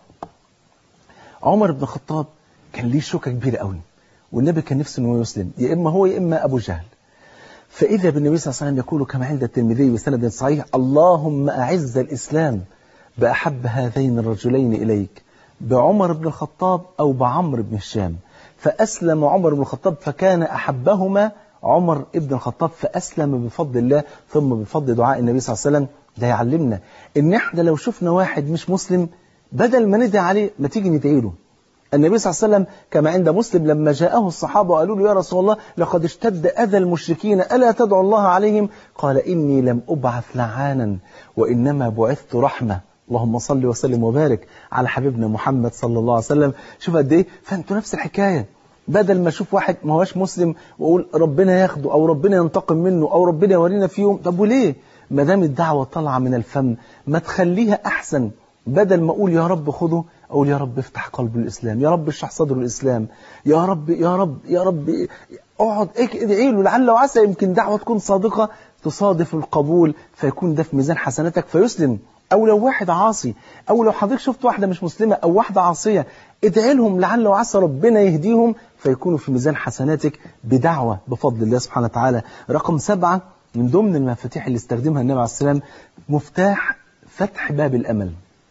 B: عمر بن الخطاب كان ليه شوكة كبيرة قوي والنبي كان نفسه انه يسلم يا إما هو يا إما أبو جهل فإذا بالنبي صلى الله عليه وسلم يقول كما عند الترمذي بسند صحيح اللهم أعز الإسلام بأحب هذين الرجلين إليك بعمر بن الخطاب أو بعمر بن الشام فأسلم عمر بن الخطاب فكان أحبهما عمر بن الخطاب فأسلم بفضل الله ثم بفضل دعاء النبي صلى الله عليه وسلم ده يعلمنا إن إحنا لو شفنا واحد مش مسلم بدل ما ندعي عليه ما تيجي ندعي له النبي صلى الله عليه وسلم كما عند مسلم لما جاءه الصحابة وقالوا له يا رسول الله لقد اشتد أذى المشركين ألا تدعو الله عليهم قال إني لم أبعث لعانا وإنما بعثت رحمة اللهم صل وسلم وبارك على حبيبنا محمد صلى الله عليه وسلم شوف قد ايه فانتوا نفس الحكايه بدل ما اشوف واحد ما هوش مسلم واقول ربنا ياخده او ربنا ينتقم منه او ربنا يورينا في يوم طب وليه ما دام الدعوه طالعه من الفم ما تخليها احسن بدل ما اقول يا رب خده اقول يا رب افتح قلب الاسلام يا رب اشرح صدر الاسلام يا رب يا رب يا رب اقعد ادعي له لعل وعسى يمكن دعوه تكون صادقه تصادف القبول فيكون ده في ميزان حسناتك فيسلم أو لو واحد عاصي أو لو حضرتك شفت واحدة مش مسلمة أو واحدة عاصية ادعي لهم لعل وعسى ربنا يهديهم فيكونوا في ميزان حسناتك بدعوة بفضل الله سبحانه وتعالى رقم سبعة من ضمن المفاتيح اللي استخدمها النبي عليه السلام مفتاح فتح باب الأمل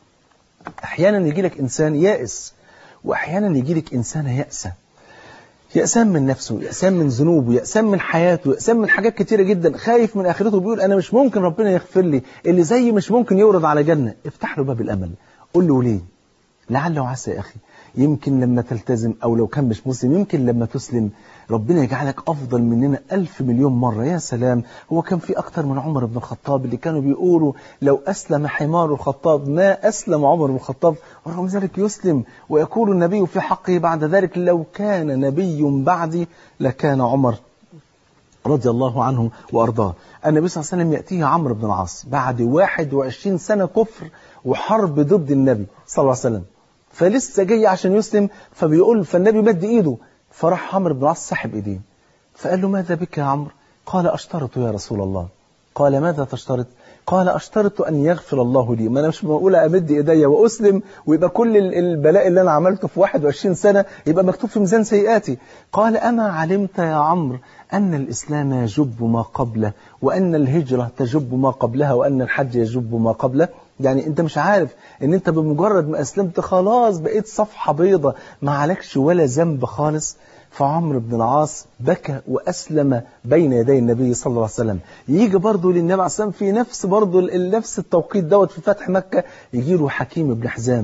B: أحيانا يجي لك إنسان يائس وأحيانا يجي لك إنسان يأسى يأسان من نفسه يأسان من ذنوبه يأسان من حياته يأسان من حاجات كتيرة جدا خايف من آخرته بيقول أنا مش ممكن ربنا يغفر لي اللي زيي مش ممكن يورد على جنة افتح له باب الأمل قول له ليه لعل وعسى يا أخي يمكن لما تلتزم أو لو كان مش مسلم يمكن لما تسلم ربنا يجعلك أفضل مننا ألف مليون مرة يا سلام هو كان في أكتر من عمر بن الخطاب اللي كانوا بيقولوا لو أسلم حمار الخطاب ما أسلم عمر بن الخطاب ورغم ذلك يسلم ويقول النبي في حقه بعد ذلك لو كان نبي بعدي لكان عمر رضي الله عنه وأرضاه النبي صلى الله عليه وسلم يأتيه عمرو بن العاص بعد 21 سنة كفر وحرب ضد النبي صلى الله عليه وسلم فلسه جاي عشان يسلم فبيقول فالنبي مد ايده فراح عمرو بن العاص سحب ايديه فقال له ماذا بك يا عمرو قال اشترط يا رسول الله قال ماذا تشترط قال اشترط ان يغفر الله لي ما انا مش معقول امد ايديا واسلم ويبقى كل البلاء اللي انا عملته في 21 سنه يبقى مكتوب في ميزان سيئاتي قال اما علمت يا عمرو ان الاسلام يجب ما قبله وان الهجره تجب ما قبلها وان الحج يجب ما قبله يعني انت مش عارف ان انت بمجرد ما اسلمت خلاص بقيت صفحة بيضة ما عليكش ولا ذنب خالص فعمرو بن العاص بكى وأسلم بين يدي النبي صلى الله عليه وسلم يجي برضه للنبي عليه السلام في نفس برضه نفس التوقيت دوت في فتح مكة يجي له حكيم بن حزام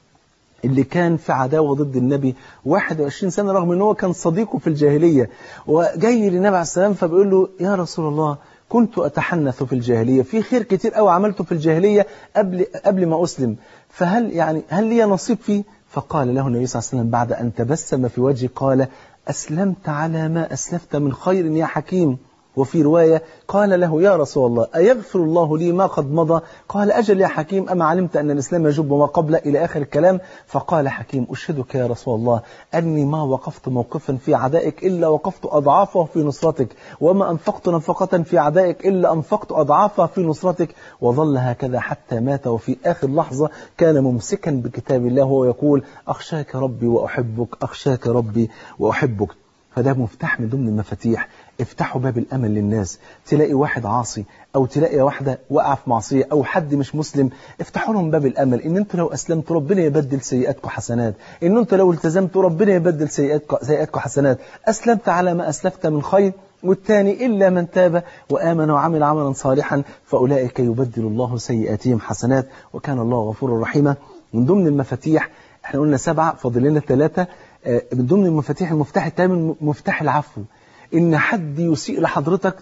B: اللي كان في عداوة ضد النبي 21 سنة رغم ان هو كان صديقه في الجاهلية وجاي للنبي عليه السلام فبيقول له يا رسول الله كنت أتحنث في الجاهلية في خير كتير قوي عملته في الجاهلية قبل قبل ما أسلم فهل يعني هل لي نصيب فيه فقال له النبي صلى الله عليه وسلم بعد أن تبسم في وجهه قال أسلمت على ما أسلفت من خير يا حكيم وفي رواية قال له يا رسول الله أيغفر الله لي ما قد مضى قال أجل يا حكيم أما علمت أن الإسلام يجب ما قبل إلى آخر الكلام فقال حكيم أشهدك يا رسول الله أني ما وقفت موقفا في عدائك إلا وقفت أضعافه في نصرتك وما أنفقت نفقة في عدائك إلا أنفقت أضعافها في نصرتك وظل هكذا حتى مات وفي آخر لحظة كان ممسكا بكتاب الله وهو يقول أخشاك ربي وأحبك أخشاك ربي وأحبك فده مفتاح من ضمن المفاتيح افتحوا باب الأمل للناس تلاقي واحد عاصي أو تلاقي واحدة وقع في معصية أو حد مش مسلم افتحوا لهم باب الأمل إن أنتوا لو أسلمتوا ربنا يبدل سيئاتكم حسنات إن أنتوا لو التزمتوا ربنا يبدل سيئاتكم, سيئاتكم حسنات أسلمت على ما أسلفت من خير والثاني إلا من تاب وآمن وعمل عملا صالحا فأولئك يبدل الله سيئاتهم حسنات وكان الله غفورا رحيما من ضمن المفاتيح احنا قلنا سبعة فاضل لنا ثلاثة من ضمن المفاتيح المفتاح الثامن مفتاح العفو إن حد يسيء لحضرتك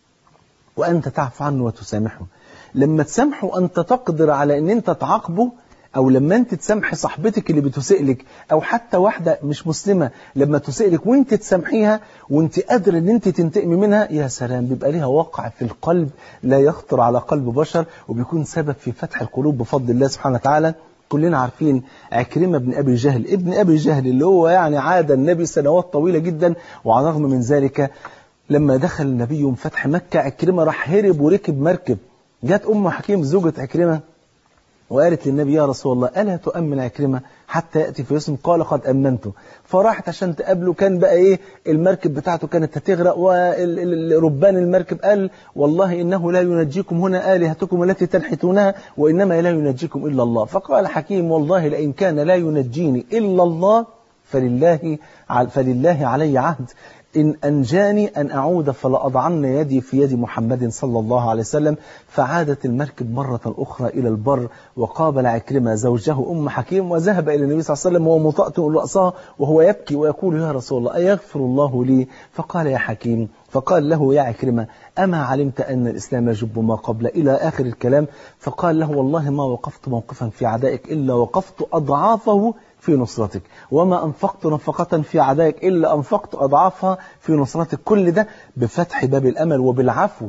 B: وأنت تعفو عنه وتسامحه لما تسامحه أنت تقدر على أن أنت تعاقبه أو لما أنت تسامحي صاحبتك اللي بتسيء لك أو حتى واحدة مش مسلمة لما تسيء لك وأنت تسامحيها وأنت قادر أن أنت تنتقمي منها يا سلام بيبقى ليها وقع في القلب لا يخطر على قلب بشر وبيكون سبب في فتح القلوب بفضل الله سبحانه وتعالى كلنا عارفين عكرمة بن أبي جهل ابن أبي جهل اللي هو يعني عاد النبي سنوات طويلة جدا وعلى الرغم من ذلك لما دخل النبي يوم فتح مكة عكرمة راح هرب وركب مركب جت أم حكيم زوجة عكرمة وقالت للنبي يا رسول الله ألا تؤمن عكرمة حتى يأتي في اسم قال قد أمنته فراحت عشان تقابله كان بقى إيه المركب بتاعته كانت هتغرق وربان المركب قال والله إنه لا ينجيكم هنا آلهتكم التي تنحتونها وإنما لا ينجيكم إلا الله فقال حكيم والله لئن كان لا ينجيني إلا الله فلله فلله علي عهد إن أنجاني أن أعود فلأضعن يدي في يد محمد صلى الله عليه وسلم فعادت المركب مرة أخرى إلى البر وقابل عكرمة زوجه أم حكيم وذهب إلى النبي صلى الله عليه وسلم وهو مطأطئ رأسه وهو يبكي ويقول يا رسول الله أيغفر الله لي فقال يا حكيم فقال له يا عكرمة أما علمت أن الإسلام يجب ما قبل إلى آخر الكلام فقال له والله ما وقفت موقفا في عدائك إلا وقفت أضعافه في نصرتك وما أنفقت نفقة في عدائك إلا أنفقت أضعافها في نصرتك كل ده بفتح باب الأمل وبالعفو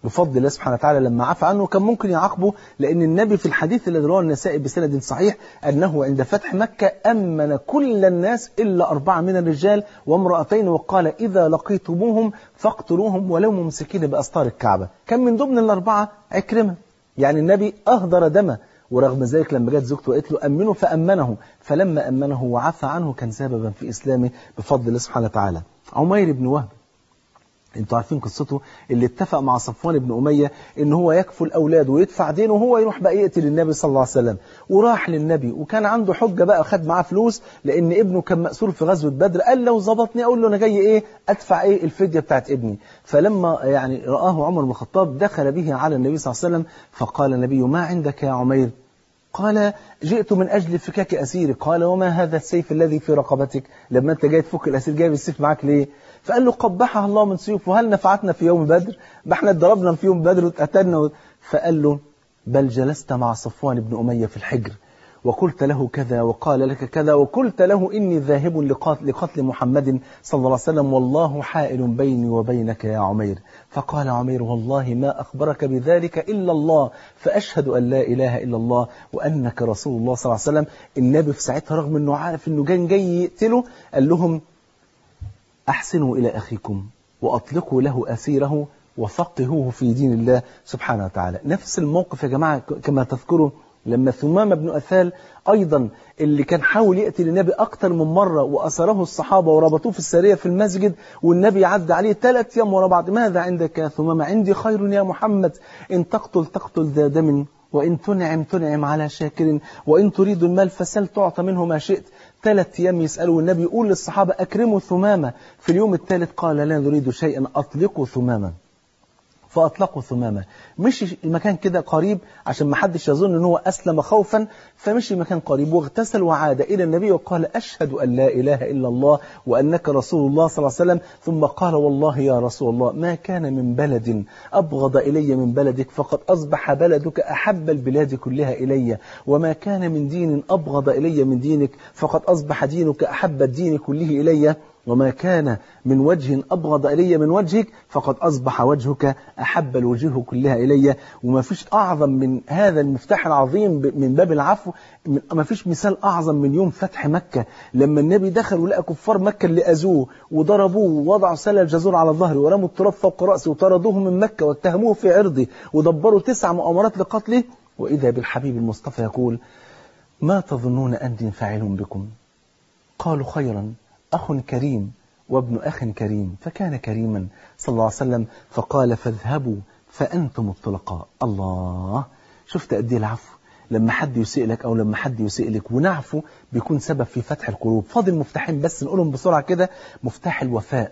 B: بفضل الله سبحانه وتعالى لما عفى عنه كان ممكن يعاقبه لأن النبي في الحديث الذي رواه النسائي بسند صحيح أنه عند فتح مكة أمن كل الناس إلا أربعة من الرجال وامرأتين وقال إذا لقيتموهم فاقتلوهم ولو ممسكين بأستار الكعبة كان من ضمن الأربعة عكرمة يعني النبي أهدر دمه ورغم ذلك لما جت زوجته وقالت له أمنه فأمنه فلما أمنه وعفى عنه كان سببا في إسلامه بفضل الله سبحانه وتعالى عمير بن وهب انتوا عارفين قصته اللي اتفق مع صفوان بن أمية ان هو يكفل أولاده ويدفع دينه وهو يروح بقى يقتل النبي صلى الله عليه وسلم وراح للنبي وكان عنده حجة بقى خد معاه فلوس لأن ابنه كان مأسور في غزوة بدر قال لو ظبطني أقول له أنا جاي إيه أدفع إيه الفدية بتاعت ابني فلما يعني رآه عمر بن الخطاب دخل به على النبي صلى الله عليه وسلم فقال النبي ما عندك يا عمير قال جئت من أجل فكاك أسيري قال وما هذا السيف الذي في رقبتك لما أنت جاي تفك الأسير جايب السيف معاك ليه فقال له قبحها الله من سيوف وهل نفعتنا في يوم بدر ما احنا اتضربنا في يوم بدر واتقتلنا و... فقال له بل جلست مع صفوان بن أمية في الحجر وقلت له كذا وقال لك كذا وقلت له إني ذاهب لقتل, لقتل محمد صلى الله عليه وسلم والله حائل بيني وبينك يا عمير فقال عمير والله ما أخبرك بذلك إلا الله فأشهد أن لا إله إلا الله وأنك رسول الله صلى الله عليه وسلم النبي في ساعتها رغم أنه عارف أنه كان جاي يقتله قال لهم أحسنوا إلى أخيكم وأطلقوا له أسيره وفقهوه في دين الله سبحانه وتعالى نفس الموقف يا جماعة كما تذكروا لما ثمامة بن أثال أيضا اللي كان حاول يقتل النبي أكتر من مرة وأسره الصحابة وربطوه في السرية في المسجد والنبي عدى عليه ثلاث أيام ورا بعض ماذا عندك يا ثمامة عندي خير يا محمد إن تقتل تقتل ذا دم وإن تنعم تنعم على شاكر وإن تريد المال فسل تعطى منه ما شئت ثلاث أيام يسألوا النبي يقول للصحابة أكرموا ثمامة في اليوم الثالث قال لا نريد شيئا أطلقوا ثمامة فأطلقوا ثمامة مشي المكان كده قريب عشان ما حدش يظن ان هو أسلم خوفا فمشي مكان قريب واغتسل وعاد إلى النبي وقال أشهد أن لا إله إلا الله وأنك رسول الله صلى الله عليه وسلم ثم قال والله يا رسول الله ما كان من بلد أبغض إلي من بلدك فقد أصبح بلدك أحب البلاد كلها إلي وما كان من دين أبغض إلي من دينك فقد أصبح دينك أحب الدين كله إلي وما كان من وجه أبغض إلي من وجهك فقد أصبح وجهك أحب الوجوه كلها إلي وما فيش أعظم من هذا المفتاح العظيم من باب العفو ما فيش مثال أعظم من يوم فتح مكة لما النبي دخل ولقى كفار مكة اللي أذوه وضربوه ووضعوا سلة الجزور على ظهره ورموا التراب فوق رأسه وطردوه من مكة واتهموه في عرضه ودبروا تسع مؤامرات لقتله وإذا بالحبيب المصطفى يقول ما تظنون أني فاعل بكم قالوا خيرا أخ كريم وابن أخ كريم فكان كريما صلى الله عليه وسلم فقال فاذهبوا فأنتم الطلقاء الله شفت قد ايه العفو لما حد يسيء لك أو لما حد يسيء لك ونعفو بيكون سبب في فتح القلوب فاضل مفتاحين بس نقولهم بسرعة كده مفتاح الوفاء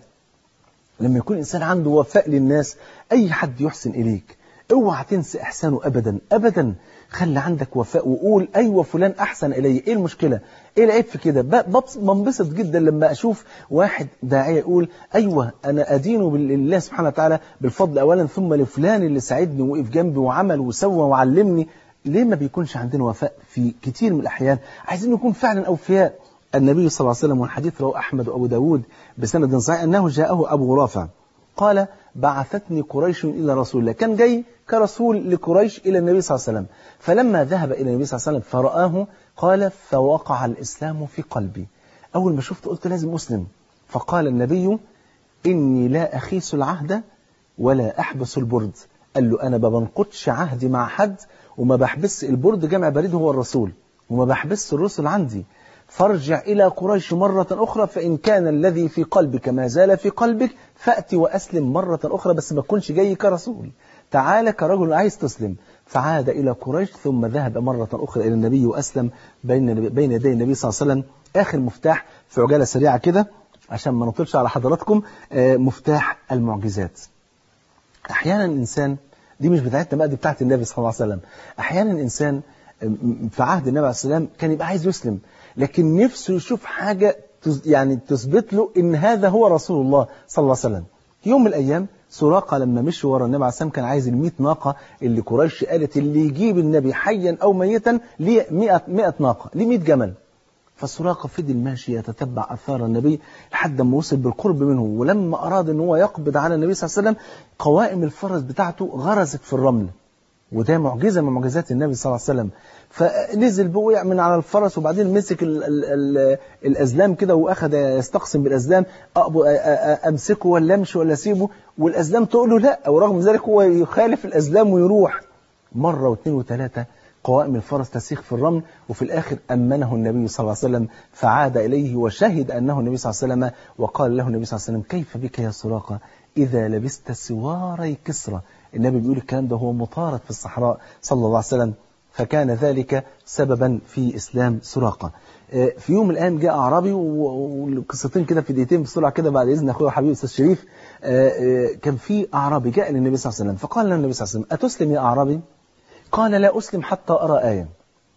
B: لما يكون إنسان عنده وفاء للناس أي حد يحسن إليك اوعى تنسى إحسانه أبدا أبدا خلي عندك وفاء وقول أيوة فلان أحسن إلي إيه المشكلة إيه العيب في كده بنبسط جدا لما أشوف واحد داعية يقول أيوة أنا أدين بالله سبحانه وتعالى بالفضل أولا ثم لفلان اللي ساعدني وقف جنبي وعمل وسوى وعلمني ليه ما بيكونش عندنا وفاء في كتير من الأحيان عايزين نكون فعلا أوفياء النبي صلى الله عليه وسلم والحديث رواه أحمد وأبو داود بسند صحيح أنه جاءه أبو رافع قال بعثتني قريش إلى رسول الله كان جاي كرسول لقريش إلى النبي صلى الله عليه وسلم فلما ذهب إلى النبي صلى الله عليه وسلم فرآه قال فوقع الإسلام في قلبي أول ما شفته قلت لازم أسلم فقال النبي إني لا أخيس العهد ولا أحبس البرد قال له أنا ما بنقضش عهدي مع حد وما بحبس البرد جمع بريد هو الرسول وما بحبس الرسل عندي فارجع إلى قريش مرة أخرى فإن كان الذي في قلبك ما زال في قلبك فأتي وأسلم مرة أخرى بس ما تكونش جاي كرسول تعال كرجل عايز تسلم فعاد إلى قريش ثم ذهب مرة أخرى إلى النبي وأسلم بين بين يدي النبي صلى الله عليه وسلم آخر مفتاح في عجالة سريعة كده عشان ما نطلش على حضراتكم مفتاح المعجزات أحيانا الإنسان دي مش بتاعتنا بقى دي بتاعت النبي صلى الله عليه وسلم أحيانا الإنسان في عهد النبي عليه السلام كان يبقى عايز يسلم لكن نفسه يشوف حاجة يعني تثبت له إن هذا هو رسول الله صلى الله عليه وسلم يوم من الأيام سراقة لما مشي ورا النبي عليه السلام كان عايز ال 100 ناقة اللي قريش قالت اللي يجيب النبي حيا أو ميتا ليه 100 100 ناقة ليه 100 جمل فسراقة فضل ماشي يتتبع أثار النبي لحد ما وصل بالقرب منه ولما أراد أن هو يقبض على النبي صلى الله عليه وسلم قوائم الفرس بتاعته غرزت في الرمل وده معجزة من معجزات النبي صلى الله عليه وسلم فنزل بقى وقع من على الفرس وبعدين مسك ال ال ال الأزلام كده وأخذ يستقسم بالأزلام أقبو- أ- أ- أمسكه ولا أمشي ولا أسيبه والأزلام تقول له لا ورغم ذلك هو يخالف الأزلام ويروح مرة واثنين وثلاثة قوائم الفرس تسيخ في الرمل وفي الآخر أمنه النبي صلى الله عليه وسلم فعاد إليه وشهد أنه النبي صلى الله عليه وسلم وقال له النبي صلى الله عليه وسلم كيف بك يا سراقة إذا لبست سواري كسرى النبي بيقول الكلام ده هو مطارد في الصحراء صلى الله عليه وسلم فكان ذلك سببا في إسلام سراقة آه، في يوم من الأيام جاء أعرابي و- وقصتين كده في دقيقتين بسرعة كده بعد إذن أخويا وحبيبي أستاذ شريف آه، آه، كان في أعرابي جاء للنبي صلى الله عليه وسلم فقال له النبي صلى الله عليه وسلم أتسلم يا أعرابي قال لا أسلم حتى أرى آية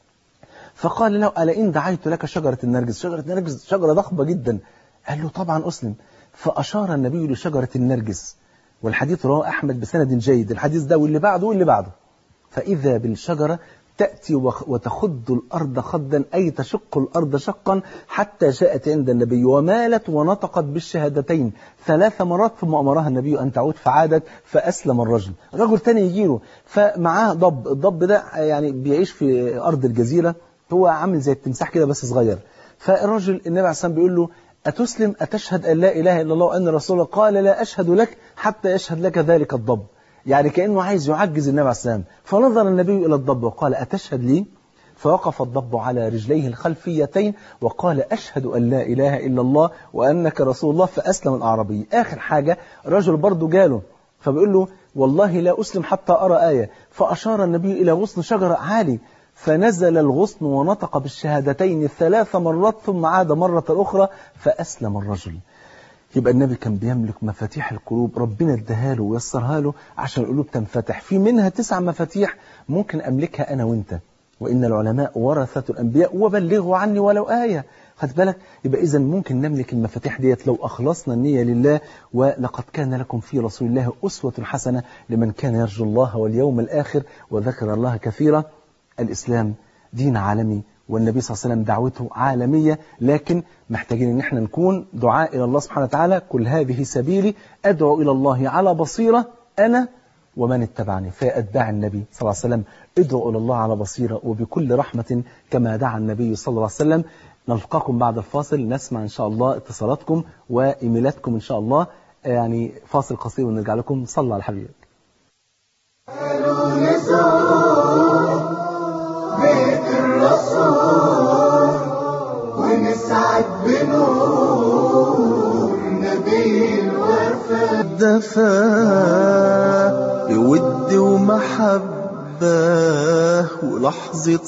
B: فقال له ألا إن دعيت لك شجرة النرجس شجرة النرجس شجرة ضخمة جدا قال له طبعا أسلم فأشار النبي لشجرة النرجس والحديث رواه أحمد بسند جيد الحديث ده واللي بعده واللي بعده فإذا بالشجرة تأتي وخ- وتخد الأرض خدا أي تشق الأرض شقا حتى جاءت عند النبي ومالت ونطقت بالشهادتين ثلاث مرات ثم أمرها النبي أن تعود فعادت فأسلم الرجل رجل تاني يجيله فمعاه ضب الضب ده يعني بيعيش في أرض الجزيرة هو عامل زي التمساح كده بس صغير فالرجل النبي عليه الصلاة والسلام بيقول له أتسلم أتشهد أن لا إله إلا الله وأن رسول الله قال لا أشهد لك حتى يشهد لك ذلك الضب يعني كأنه عايز يعجز النبي عليه السلام فنظر النبي إلى الضب وقال أتشهد لي فوقف الضب على رجليه الخلفيتين وقال أشهد أن لا إله إلا الله وأنك رسول الله فأسلم الأعرابي آخر حاجة رجل برضه جاله فبيقول له والله لا أسلم حتى أرى آية فأشار النبي إلى غصن شجرة عالي فنزل الغصن ونطق بالشهادتين ثلاث مرات ثم عاد مرة أخرى فأسلم الرجل يبقى النبي كان بيملك مفاتيح القلوب ربنا اداها له ويسرها له عشان القلوب تنفتح في منها تسع مفاتيح ممكن أملكها أنا وأنت وإن العلماء ورثة الأنبياء وبلغوا عني ولو آية خد بالك يبقى إذا ممكن نملك المفاتيح ديت لو أخلصنا النية لله ولقد كان لكم في رسول الله أسوة حسنة لمن كان يرجو الله واليوم الآخر وذكر الله كثيرا الإسلام دين عالمي والنبي صلى الله عليه وسلم دعوته عالمية لكن محتاجين ان احنا نكون دعاء إلى الله سبحانه وتعالى كل هذه سبيلي أدعو إلى الله على بصيرة أنا ومن اتبعني فأتباع النبي صلى الله عليه وسلم ادعوا إلى الله على بصيرة وبكل رحمة كما دعا النبي صلى الله عليه وسلم نلقاكم بعد الفاصل نسمع إن شاء الله اتصالاتكم وإيميلاتكم إن شاء الله يعني فاصل قصير ونرجع لكم صلى على حبيبك
A: بيت الرسول ونسعد بنور نبي الوفا
C: دفا بود ومحبة ولحظة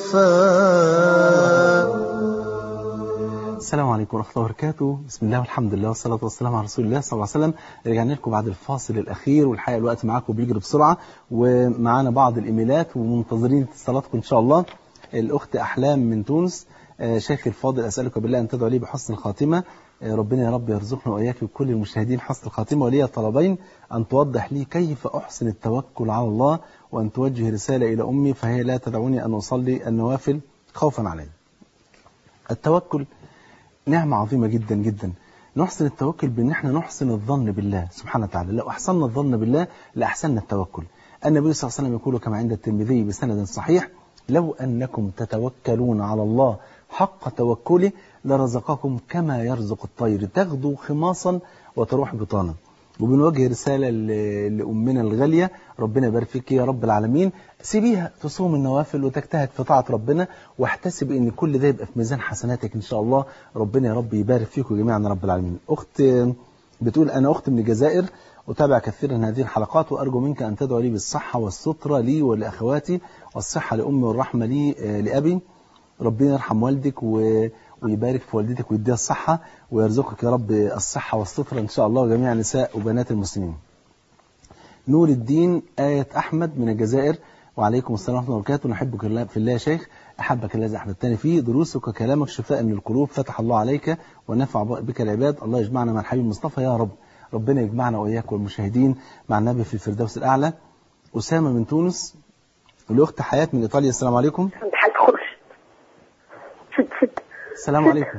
C: صفا
B: السلام عليكم ورحمة الله وبركاته بسم الله والحمد لله والصلاة والسلام على رسول الله صلى الله عليه وسلم رجعنا لكم بعد الفاصل الأخير والحقيقة الوقت معاكم بيجري بسرعة ومعانا بعض الإيميلات ومنتظرين اتصالاتكم إن شاء الله الأخت أحلام من تونس آه، شيخي الفاضل أسألك بالله أن تدعو لي بحسن الخاتمة آه، ربنا يا رب يرزقنا وإياك وكل المشاهدين حسن الخاتمة ولي طلبين أن توضح لي كيف أحسن التوكل على الله وأن توجه رسالة إلى أمي فهي لا تدعوني أن أصلي النوافل خوفا علي التوكل نعمة عظيمة جدا جدا نحسن التوكل بأن احنا نحسن الظن بالله سبحانه وتعالى لو أحسننا الظن بالله لأحسننا التوكل النبي صلى الله عليه وسلم يقول كما عند الترمذي بسند صحيح لو أنكم تتوكلون على الله حق توكله لرزقكم كما يرزق الطير تغدو خماصا وتروح بطانا وبنوجه رسالة ل- لأمنا الغالية ربنا يبارك فيك يا رب العالمين سيبيها تصوم النوافل وتجتهد في طاعة ربنا واحتسب ان كل ده يبقى في ميزان حسناتك ان شاء الله ربنا يا رب يبارك فيكم جميعا يا رب العالمين اخت بتقول انا اخت من الجزائر أتابع كثيرا هذه الحلقات وأرجو منك أن تدعو لي بالصحة والسترة لي ولأخواتي والصحة لأمي والرحمة لي آه، لأبي ربنا يرحم والدك و... ويبارك في والدتك ويديها الصحة ويرزقك يا رب الصحة والسترة إن شاء الله جميع نساء وبنات المسلمين نور الدين آية أحمد من الجزائر وعليكم السلام ورحمة الله وبركاته نحبك الله- في الله يا شيخ أحبك الذي أحببتني فيه دروسك وكلامك شفاء من القلوب فتح الله عليك ونفع بك العباد الله يجمعنا مع الحبيب المصطفى يا رب ربنا يجمعنا وإياك والمشاهدين مع النبي في الفردوس الأعلى أسامة من تونس الأخت حياة من إيطاليا السلام عليكم
D: عند حاجة خش فت فت
B: السلام عليكم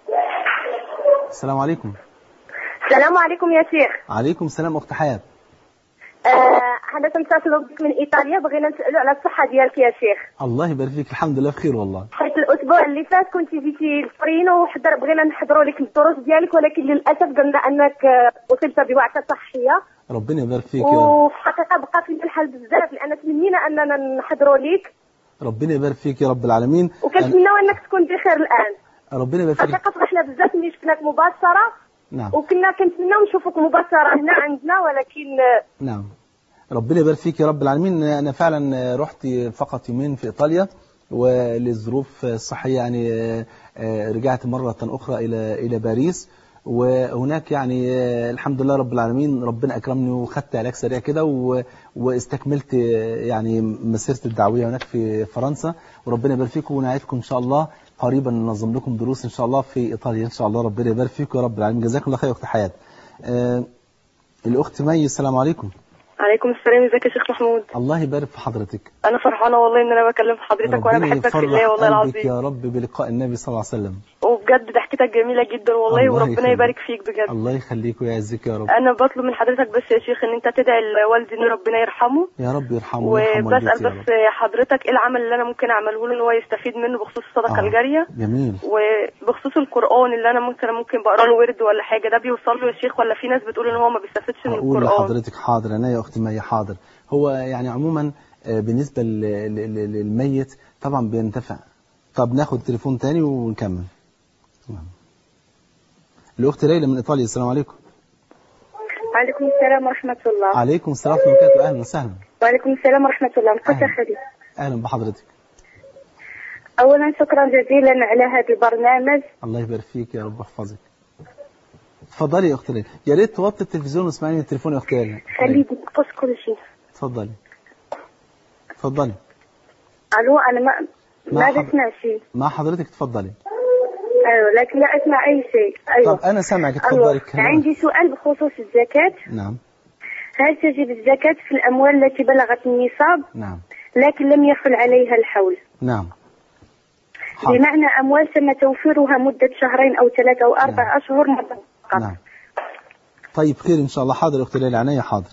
B: السلام عليكم
D: السلام عليكم يا شيخ
B: عليكم السلام أخت حياة
D: آه حنا تنتصلوا بك من ايطاليا بغينا نسالوا على الصحه ديالك يا شيخ
B: الله يبارك فيك الحمد لله بخير والله
D: حيت الاسبوع اللي فات كنت جيتي للفرين وحضر بغينا نحضروا لك الدروس ديالك ولكن للاسف قلنا انك آه، اصبت بوعكه صحيه
B: ربنا يبارك فيك يا رب
D: وفي الحقيقه بقى فينا الحال بزاف لان تمنينا اننا نحضروا لك
B: ربنا يبارك فيك يا رب العالمين أنا-
D: وكنتمناو انك تكون بخير الان
B: ربنا يبارك فيك
D: الحقيقه فرحنا بزاف ملي شفناك مباشره
B: نعم
D: وكنا كنتمناو نشوفك مباشره هنا عندنا ولكن آه،
B: نعم ربنا يبارك فيك يا رب العالمين انا فعلا رحت فقط يومين في ايطاليا وللظروف الصحيه يعني رجعت مره اخرى الى الى باريس وهناك يعني الحمد لله رب العالمين ربنا اكرمني وخدت علاج سريع كده و- واستكملت يعني مسيرتي الدعويه هناك في فرنسا وربنا يبارك فيكم ونعيدكم ان شاء الله قريبا ننظم لكم دروس ان شاء الله في ايطاليا ان شاء الله ربنا يبارك فيكم يا رب العالمين جزاكم الله خير يا اخت حياه آه، الاخت مي السلام عليكم
E: عليكم السلام ازيك يا شيخ محمود
B: الله يبارك في حضرتك
E: انا فرحانه والله ان انا بكلم حضرتك وانا
B: ربنا
E: بحبك في
B: يفرح
E: الله والله
B: قلبك
E: العظيم
B: يا رب بلقاء النبي صلى الله عليه وسلم
E: وبجد ضحكتك جميله جدا والله
B: الله
E: وربنا
B: يخليك.
E: يبارك فيك بجد
B: الله يخليك ويعزك يا رب
E: انا بطلب من حضرتك بس يا شيخ ان انت تدعي لوالدي ان ربنا يرحمه
B: يا رب يرحمه ويرحم
E: وبسال
B: والدتي يا
E: بس
B: رب
E: حضرتك ايه العمل اللي انا ممكن اعمله له ان هو يستفيد منه بخصوص الصدقه
B: آه،
E: الجاريه
B: جميل
E: وبخصوص القران اللي انا ممكن ممكن بقرا له ورد ولا حاجه ده بيوصل له يا شيخ ولا في ناس بتقول ان هو ما بيستفدش من
B: هقول
E: القران
B: لحضرتك حاضر انا يا اختي مي حاضر هو يعني عموما آه، بالنسبه لل- لل- للميت طبعا بينتفع طب ناخد تليفون تاني ونكمل تمام. الاخت ليلى من ايطاليا السلام عليكم
D: وعليكم السلام ورحمه الله
B: عليكم السلام ورحمه الله وبركاته اهلا وسهلا
D: وعليكم السلام ورحمه الله
B: أهلا.
D: مقدر خليل
B: اهلا بحضرتك
D: اولا شكرا جزيلا على هذا البرنامج
B: الله يبارك فيك يا رب يحفظك اتفضلي يا اخت ليلى يا ريت توطي التلفزيون واسمعيني من التليفون يا اخت ليلى
D: خليه ينقص كل شيء
B: اتفضلي اتفضلي
D: الو انا ما
B: ما
D: ما
B: حضر-
D: بسمع شيء
B: مع حضرتك اتفضلي
D: ايوه لكن لا اسمع اي شيء ايوه
B: طب انا سامعك
D: أيوة.
B: اتفضلي كلام.
D: عندي سؤال بخصوص الزكاة
B: نعم
D: هل تجب الزكاة في الأموال التي بلغت النصاب
B: نعم
D: لكن لم يحل عليها الحول
B: نعم حاضر.
D: بمعنى أموال تم توفيرها مدة شهرين أو ثلاثة أو أربع
B: نعم.
D: أشهر مرة فقط
B: نعم طيب خير ان شاء الله حاضر يا اخت ليلى عينيا حاضر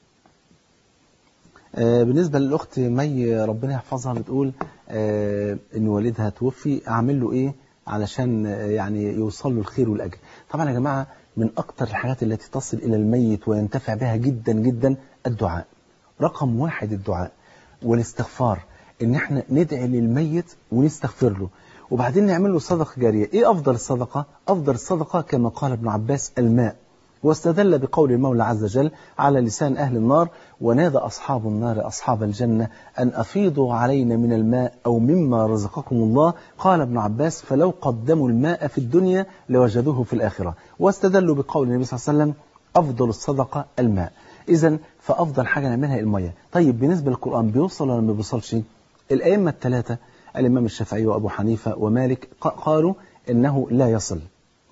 B: آه بالنسبه للاخت مي ربنا يحفظها بتقول آه ان والدها توفي اعمل له ايه علشان آه يعني يوصل له الخير والاجر طبعا يا جماعه من اكتر الحاجات التي تصل الى الميت وينتفع بها جدا جدا الدعاء رقم واحد الدعاء والاستغفار ان احنا ندعي للميت ونستغفر له وبعدين نعمل له صدقه جاريه ايه افضل الصدقه افضل الصدقه كما قال ابن عباس الماء واستدل بقول المولى عز وجل على لسان أهل النار ونادى أصحاب النار أصحاب الجنة أن أفيضوا علينا من الماء أو مما رزقكم الله قال ابن عباس فلو قدموا الماء في الدنيا لوجدوه في الآخرة واستدلوا بقول النبي صلى الله عليه وسلم أفضل الصدقة الماء إذا فأفضل حاجة نعملها المية طيب بالنسبة للقرآن بيوصل ولا ما بيوصلش الأئمة الثلاثة الإمام الشافعي وأبو حنيفة ومالك ق- قالوا إنه لا يصل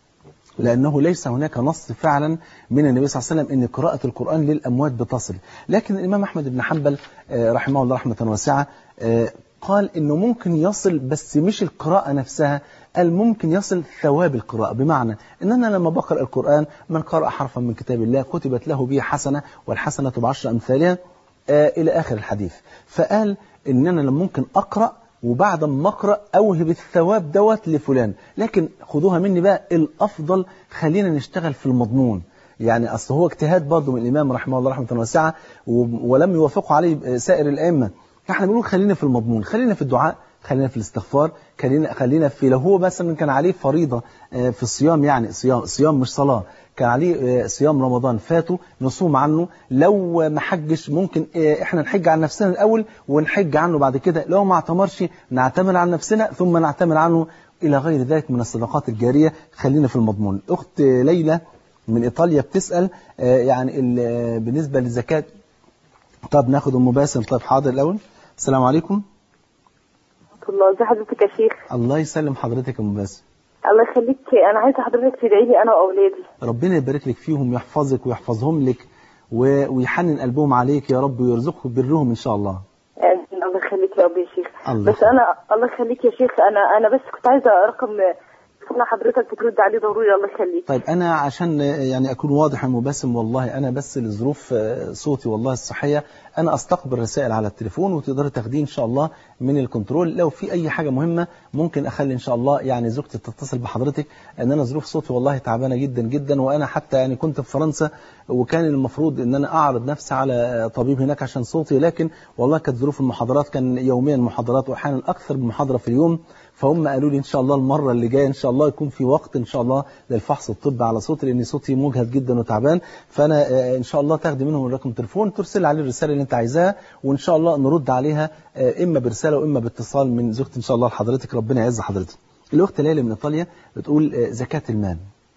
B: لأنه ليس هناك نص فعلا من النبي صلى الله عليه وسلم أن قراءة القرآن للأموات بتصل لكن الإمام أحمد بن حنبل آه، رحمه الله رحمة واسعة آه، قال أنه ممكن يصل بس مش القراءة نفسها قال ممكن يصل ثواب القراءة بمعنى أن أنا لما بقرأ القرآن من قرأ حرفا من كتاب الله كتبت له به حسنة والحسنة بعشر أمثالها آه، إلى آخر الحديث فقال إن أنا لما ممكن أقرأ وبعد ما أقرأ أوهب الثواب دوت لفلان لكن خدوها مني بقى الأفضل خلينا نشتغل في المضمون يعني أصل هو اجتهاد برضه من الإمام رحمه الله رحمة واسعة و- ولم يوافقوا عليه سائر الأئمة فاحنا بنقول خلينا في المضمون خلينا في الدعاء خلينا في الاستغفار خلينا خلينا في لو هو مثلا كان عليه فريضة آه، في الصيام يعني صيام صيام مش صلاة كان عليه آه، صيام رمضان فاته نصوم عنه لو ما حجش ممكن آه، احنا نحج عن نفسنا الأول ونحج عنه بعد كده لو ما اعتمرش نعتمر عن نفسنا ثم نعتمر عنه إلى غير ذلك من الصدقات الجارية خلينا في المضمون أخت ليلى من إيطاليا بتسأل آه، يعني ال- آه، بالنسبة للزكاة طب ناخد أم باسم طيب حاضر الأول السلام عليكم
E: ورحمة الله ازي حضرتك يا شيخ
B: الله يسلم حضرتك يا أم باسم
E: الله يخليك انا عايزه حضرتك تدعي لي انا واولادي
B: ربنا يبارك لك فيهم ويحفظك ويحفظهم لك و- ويحنن قلبهم عليك يا رب ويرزقك برهم إن شاء الله
E: آمين. الله يخليك يا رب يا شيخ
B: الله
E: بس
B: يخليك.
E: انا الله يخليك يا شيخ انا انا بس كنت عايزه رقم
D: يتصل حضرتك وترد عليه ضروري الله يخليك
B: طيب انا عشان يعني اكون واضح ومباسم والله انا بس لظروف آه، صوتي والله الصحيه انا استقبل رسائل على التليفون وتقدري تاخديه ان شاء الله من الكنترول لو في اي حاجه مهمه ممكن اخلي ان شاء الله يعني زوجتي تتصل بحضرتك ان انا ظروف صوتي والله تعبانه جدا جدا وانا حتى يعني كنت في فرنسا وكان المفروض ان انا اعرض نفسي على طبيب هناك عشان صوتي لكن والله كانت ظروف المحاضرات كان يوميا محاضرات واحيانا اكثر من محاضره في اليوم فهم قالوا لي ان شاء الله المره اللي جايه ان شاء الله يكون في وقت ان شاء الله للفحص الطبي على صوتي لان صوتي مجهد جدا وتعبان فانا آه، ان شاء الله تاخدي منهم رقم تليفون ترسل عليه الرساله اللي انت عايزاها وان شاء الله نرد عليها آه، اما برساله واما باتصال من زوجتي ان شاء الله لحضرتك ربنا يعز حضرتك. الاخت ليلى من ايطاليا بتقول آه، زكاه المال.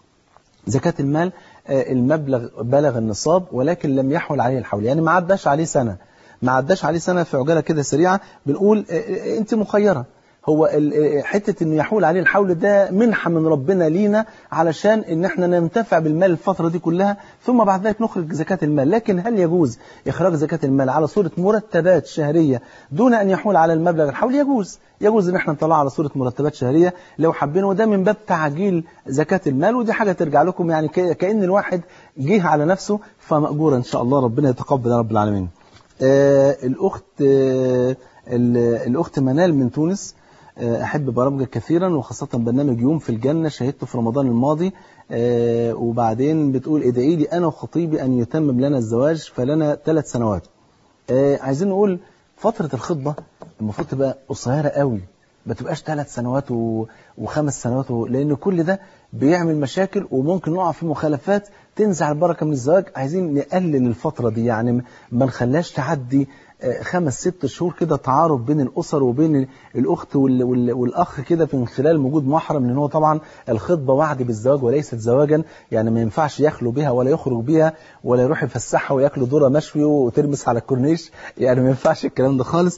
B: زكاة المال آه، المبلغ بلغ النصاب ولكن لم يحول عليه الحول يعني ما عداش عليه سنة ما عداش عليه سنة في عجالة كده سريعة بنقول آه، آه، انت مخيرة هو ال- آه، حتة انه يحول عليه الحول ده منحة من ربنا لينا علشان ان احنا ننتفع بالمال الفترة دي كلها ثم بعد ذلك نخرج زكاة المال لكن هل يجوز اخراج زكاة المال على صورة مرتبات شهرية دون ان يحول على المبلغ الحول يجوز يجوز ان احنا نطلعها على صورة مرتبات شهرية لو حابين وده من باب تعجيل زكاة المال ودي حاجة ترجع لكم يعني ك- كأن الواحد جه على نفسه فمأجورة ان شاء الله ربنا يتقبل يا رب العالمين آه الأخت آه ال- الأخت منال من تونس آه أحب برامجك كثيرا وخاصة برنامج يوم في الجنة شهدته في رمضان الماضي آه وبعدين بتقول ادعي لي أنا وخطيبي أن يتمم لنا الزواج فلنا ثلاث سنوات آه عايزين نقول فترة الخطبة المفروض تبقى قصيرة قوي ما تبقاش ثلاث سنوات و... وخمس سنوات و... لأن كل ده بيعمل مشاكل وممكن نقع في مخالفات تنزع البركة من الزواج عايزين نقلل الفترة دي يعني م- ما نخليهاش تعدي آه، خمس ست شهور كده تعارف بين الأسر وبين الأخت وال... وال... والأخ كده من خلال وجود محرم لأن هو طبعا الخطبة وعد بالزواج وليست زواجا يعني ما ينفعش يخلو بها ولا يخرج بها ولا يروح يفسحها وياكلوا ذره مشوي وترمس على الكورنيش يعني ما ينفعش الكلام ده خالص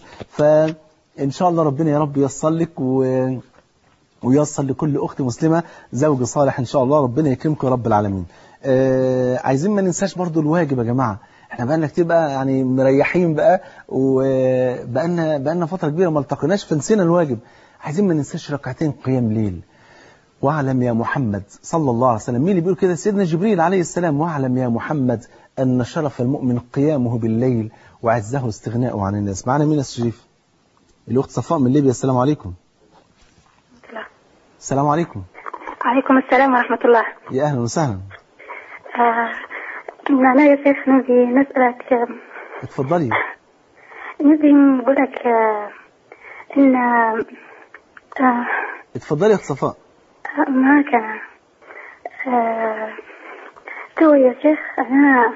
B: فإن شاء الله ربنا يا رب ييسر لك و... وييسر لكل أخت مسلمة زوج صالح إن شاء الله ربنا يكرمكم يا رب العالمين آه عايزين ما ننساش برضو الواجب يا جماعة احنا بقالنا كتير بقى يعني مريحين بقى وبقالنا بقالنا فترة كبيرة ما التقيناش فنسينا الواجب عايزين ما ننساش ركعتين قيام ليل واعلم يا محمد صلى الله عليه وسلم مين اللي بيقول كده سيدنا جبريل عليه السلام واعلم يا محمد أن شرف المؤمن قيامه بالليل وعزه استغناؤه عن الناس معنا مين يا شريف الأخت صفاء من ليبيا السلام عليكم السلام عليكم
F: عليكم السلام ورحمة الله
B: يا أهلا وسهلا
F: آه أنا يا شيخ نبي نسألك آه،
B: اتفضلي
F: نبي نقول لك آه، إن آه
B: اتفضلي يا أخت صفاء
F: آه، معك أنا آه تو يا شيخ أنا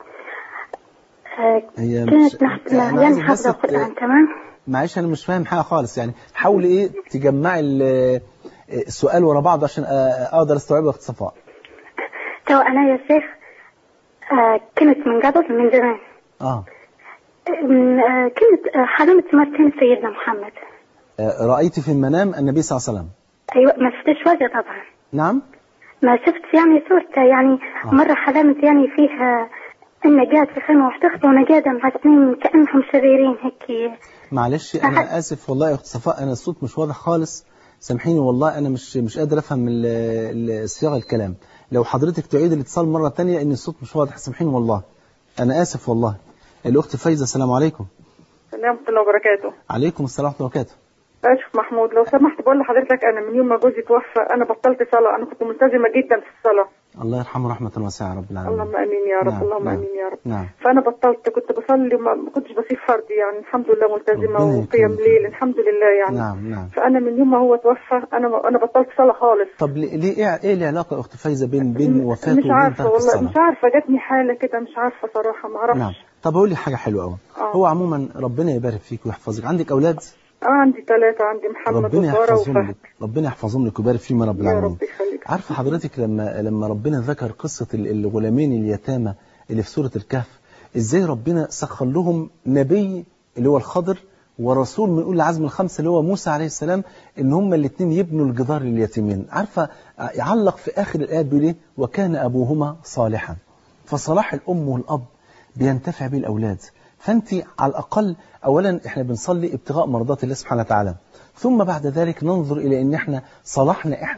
F: آه
B: هي مش
F: كانت نحت
B: أنا
F: يعني
B: عايزك بس
F: حافظة
B: ت-
F: القرآن تمام
B: معلش أنا مش فاهم حاجة خالص يعني حاولي إيه تجمعي ال- السؤال ورا بعض عشان أ- أقدر أستوعبه يا أخت صفاء
F: تو أنا يا شيخ آه كنت من قبل من زمان
B: آه
F: آم، آه كنت آه حلمت مرتين سيدنا محمد
B: آه، رأيت في المنام النبي صلى الله عليه وسلم
F: أيوة ما شفتش وجه طبعا
B: نعم
F: ما شفت يعني صورته يعني
B: آه.
F: مرة حلمت يعني فيها إنه قاعد في خيمة وحدته وأنا قاعدة مع اثنين كأنهم شريرين هيك
B: معلش انا اسف والله يا اخت صفاء انا الصوت مش واضح خالص سامحيني والله انا مش مش قادر افهم ال- ال- صياغه الكلام لو حضرتك تعيد الاتصال مره تانية ان الصوت مش واضح سامحيني والله انا اسف والله الاخت فايزه السلام عليكم
E: السلام ورحمة الله وبركاته
B: عليكم السلام ورحمه الله وبركاته
E: أشوف محمود لو سمحت بقول لحضرتك أنا من يوم ما جوزي توفى أنا بطلت صلاة أنا كنت ملتزمة جدا في الصلاة
B: الله يرحمه رحمه واسعه يا رب العالمين
E: اللهم آمين يا رب
B: نعم،
E: اللهم
B: نعم.
E: آمين يا رب
B: نعم
E: فأنا بطلت كنت بصلي وما ما كنتش بسيب فردي يعني الحمد لله ملتزمة
B: ربنا
E: وقيام
B: يكرمك.
E: ليل الحمد لله يعني
B: نعم نعم
E: فأنا من يوم ما هو توفى أنا أنا بطلت صلاة خالص
B: طب ليه ليه- ايه ايه العلاقه يا اخت فايزه بين بين وفاته
E: مش
B: وبين
E: عارفة
B: ترك
E: والله
B: الصلاه
E: مش عارفة جاتني حالة كده مش عارفة صراحة ما أعرفش
B: نعم طب اقول لي حاجه حلوه قوي
E: آه.
B: هو عموما ربنا يبارك فيك ويحفظك عندك اولاد
E: آه عندي ثلاثة عندي محمد
B: ربنا
E: وسارة
B: يحفظهم
E: وفهد
B: لك ربنا يحفظهم لك ويبارك فيهم يا رب
E: يا
B: العالمين
E: رب يخليك
B: عارفه حضرتك لما لما ربنا ذكر قصه ال- الغلامين اليتامى اللي في سوره الكهف ازاي ربنا سخر لهم نبي اللي هو الخضر ورسول من اولي العزم الخمسه اللي هو موسى عليه السلام ان هم الاثنين يبنوا الجدار لليتيمين عارفه يعلق في اخر الايه بيقول ايه وكان ابوهما صالحا فصلاح الام والاب بينتفع به الاولاد فانت على الاقل اولا احنا بنصلي ابتغاء مرضات الله سبحانه وتعالى ثم بعد ذلك ننظر الى ان احنا صلحنا احنا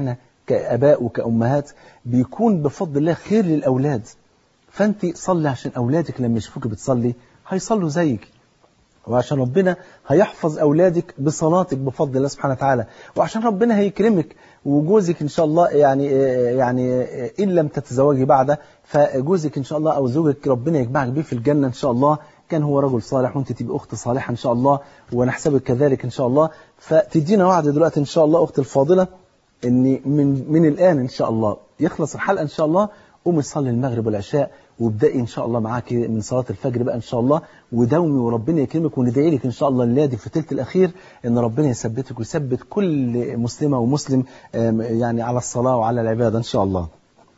B: كاباء وكامهات بيكون بفضل الله خير للاولاد فانت صلي عشان اولادك لما يشوفوك بتصلي هيصلوا زيك وعشان ربنا هيحفظ أولادك بصلاتك بفضل الله سبحانه وتعالى وعشان ربنا هيكرمك وجوزك إن شاء الله يعني يعني إن لم تتزوجي بعده فجوزك إن شاء الله أو زوجك ربنا يجمعك بيه في الجنة إن شاء الله كان هو رجل صالح وانت تبقى أخت صالحة إن شاء الله ونحسبك كذلك إن شاء الله فتدينا وعد دلوقتي إن شاء الله أخت الفاضلة إن من من الآن إن شاء الله يخلص الحلقة إن شاء الله قومي صلي المغرب والعشاء وابدأي إن شاء الله معاكي من صلاة الفجر بقى إن شاء الله وداومي وربنا يكرمك وندعي لك إن شاء الله الليلة دي في الثلث الأخير إن ربنا يثبتك ويثبت كل مسلمة ومسلم آم، يعني على الصلاة وعلى العبادة إن شاء الله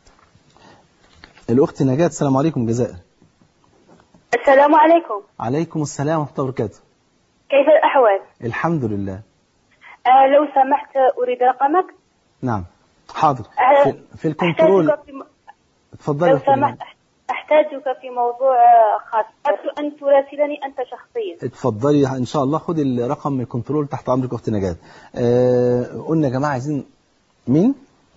B: الأخت نجاة السلام عليكم جزائر
F: السلام عليكم
B: عليكم السلام ورحمة الله وبركاته
F: كيف الأحوال؟
B: الحمد لله
F: آه لو سمحت أريد رقمك
B: نعم حاضر
F: آه،
B: في, في الكنترول
F: أحتاجك في م...
B: اتفضلي
F: لو
B: يا أختي نجاة.
F: سمحت أحتاجك في موضوع آه، خاص أرجو أن تراسلني أنت شخصيا
B: اتفضلي ان شاء الله خدي الرقم من الكنترول تحت امرك اخت نجاة آه قلنا يا جماعه عايزين مين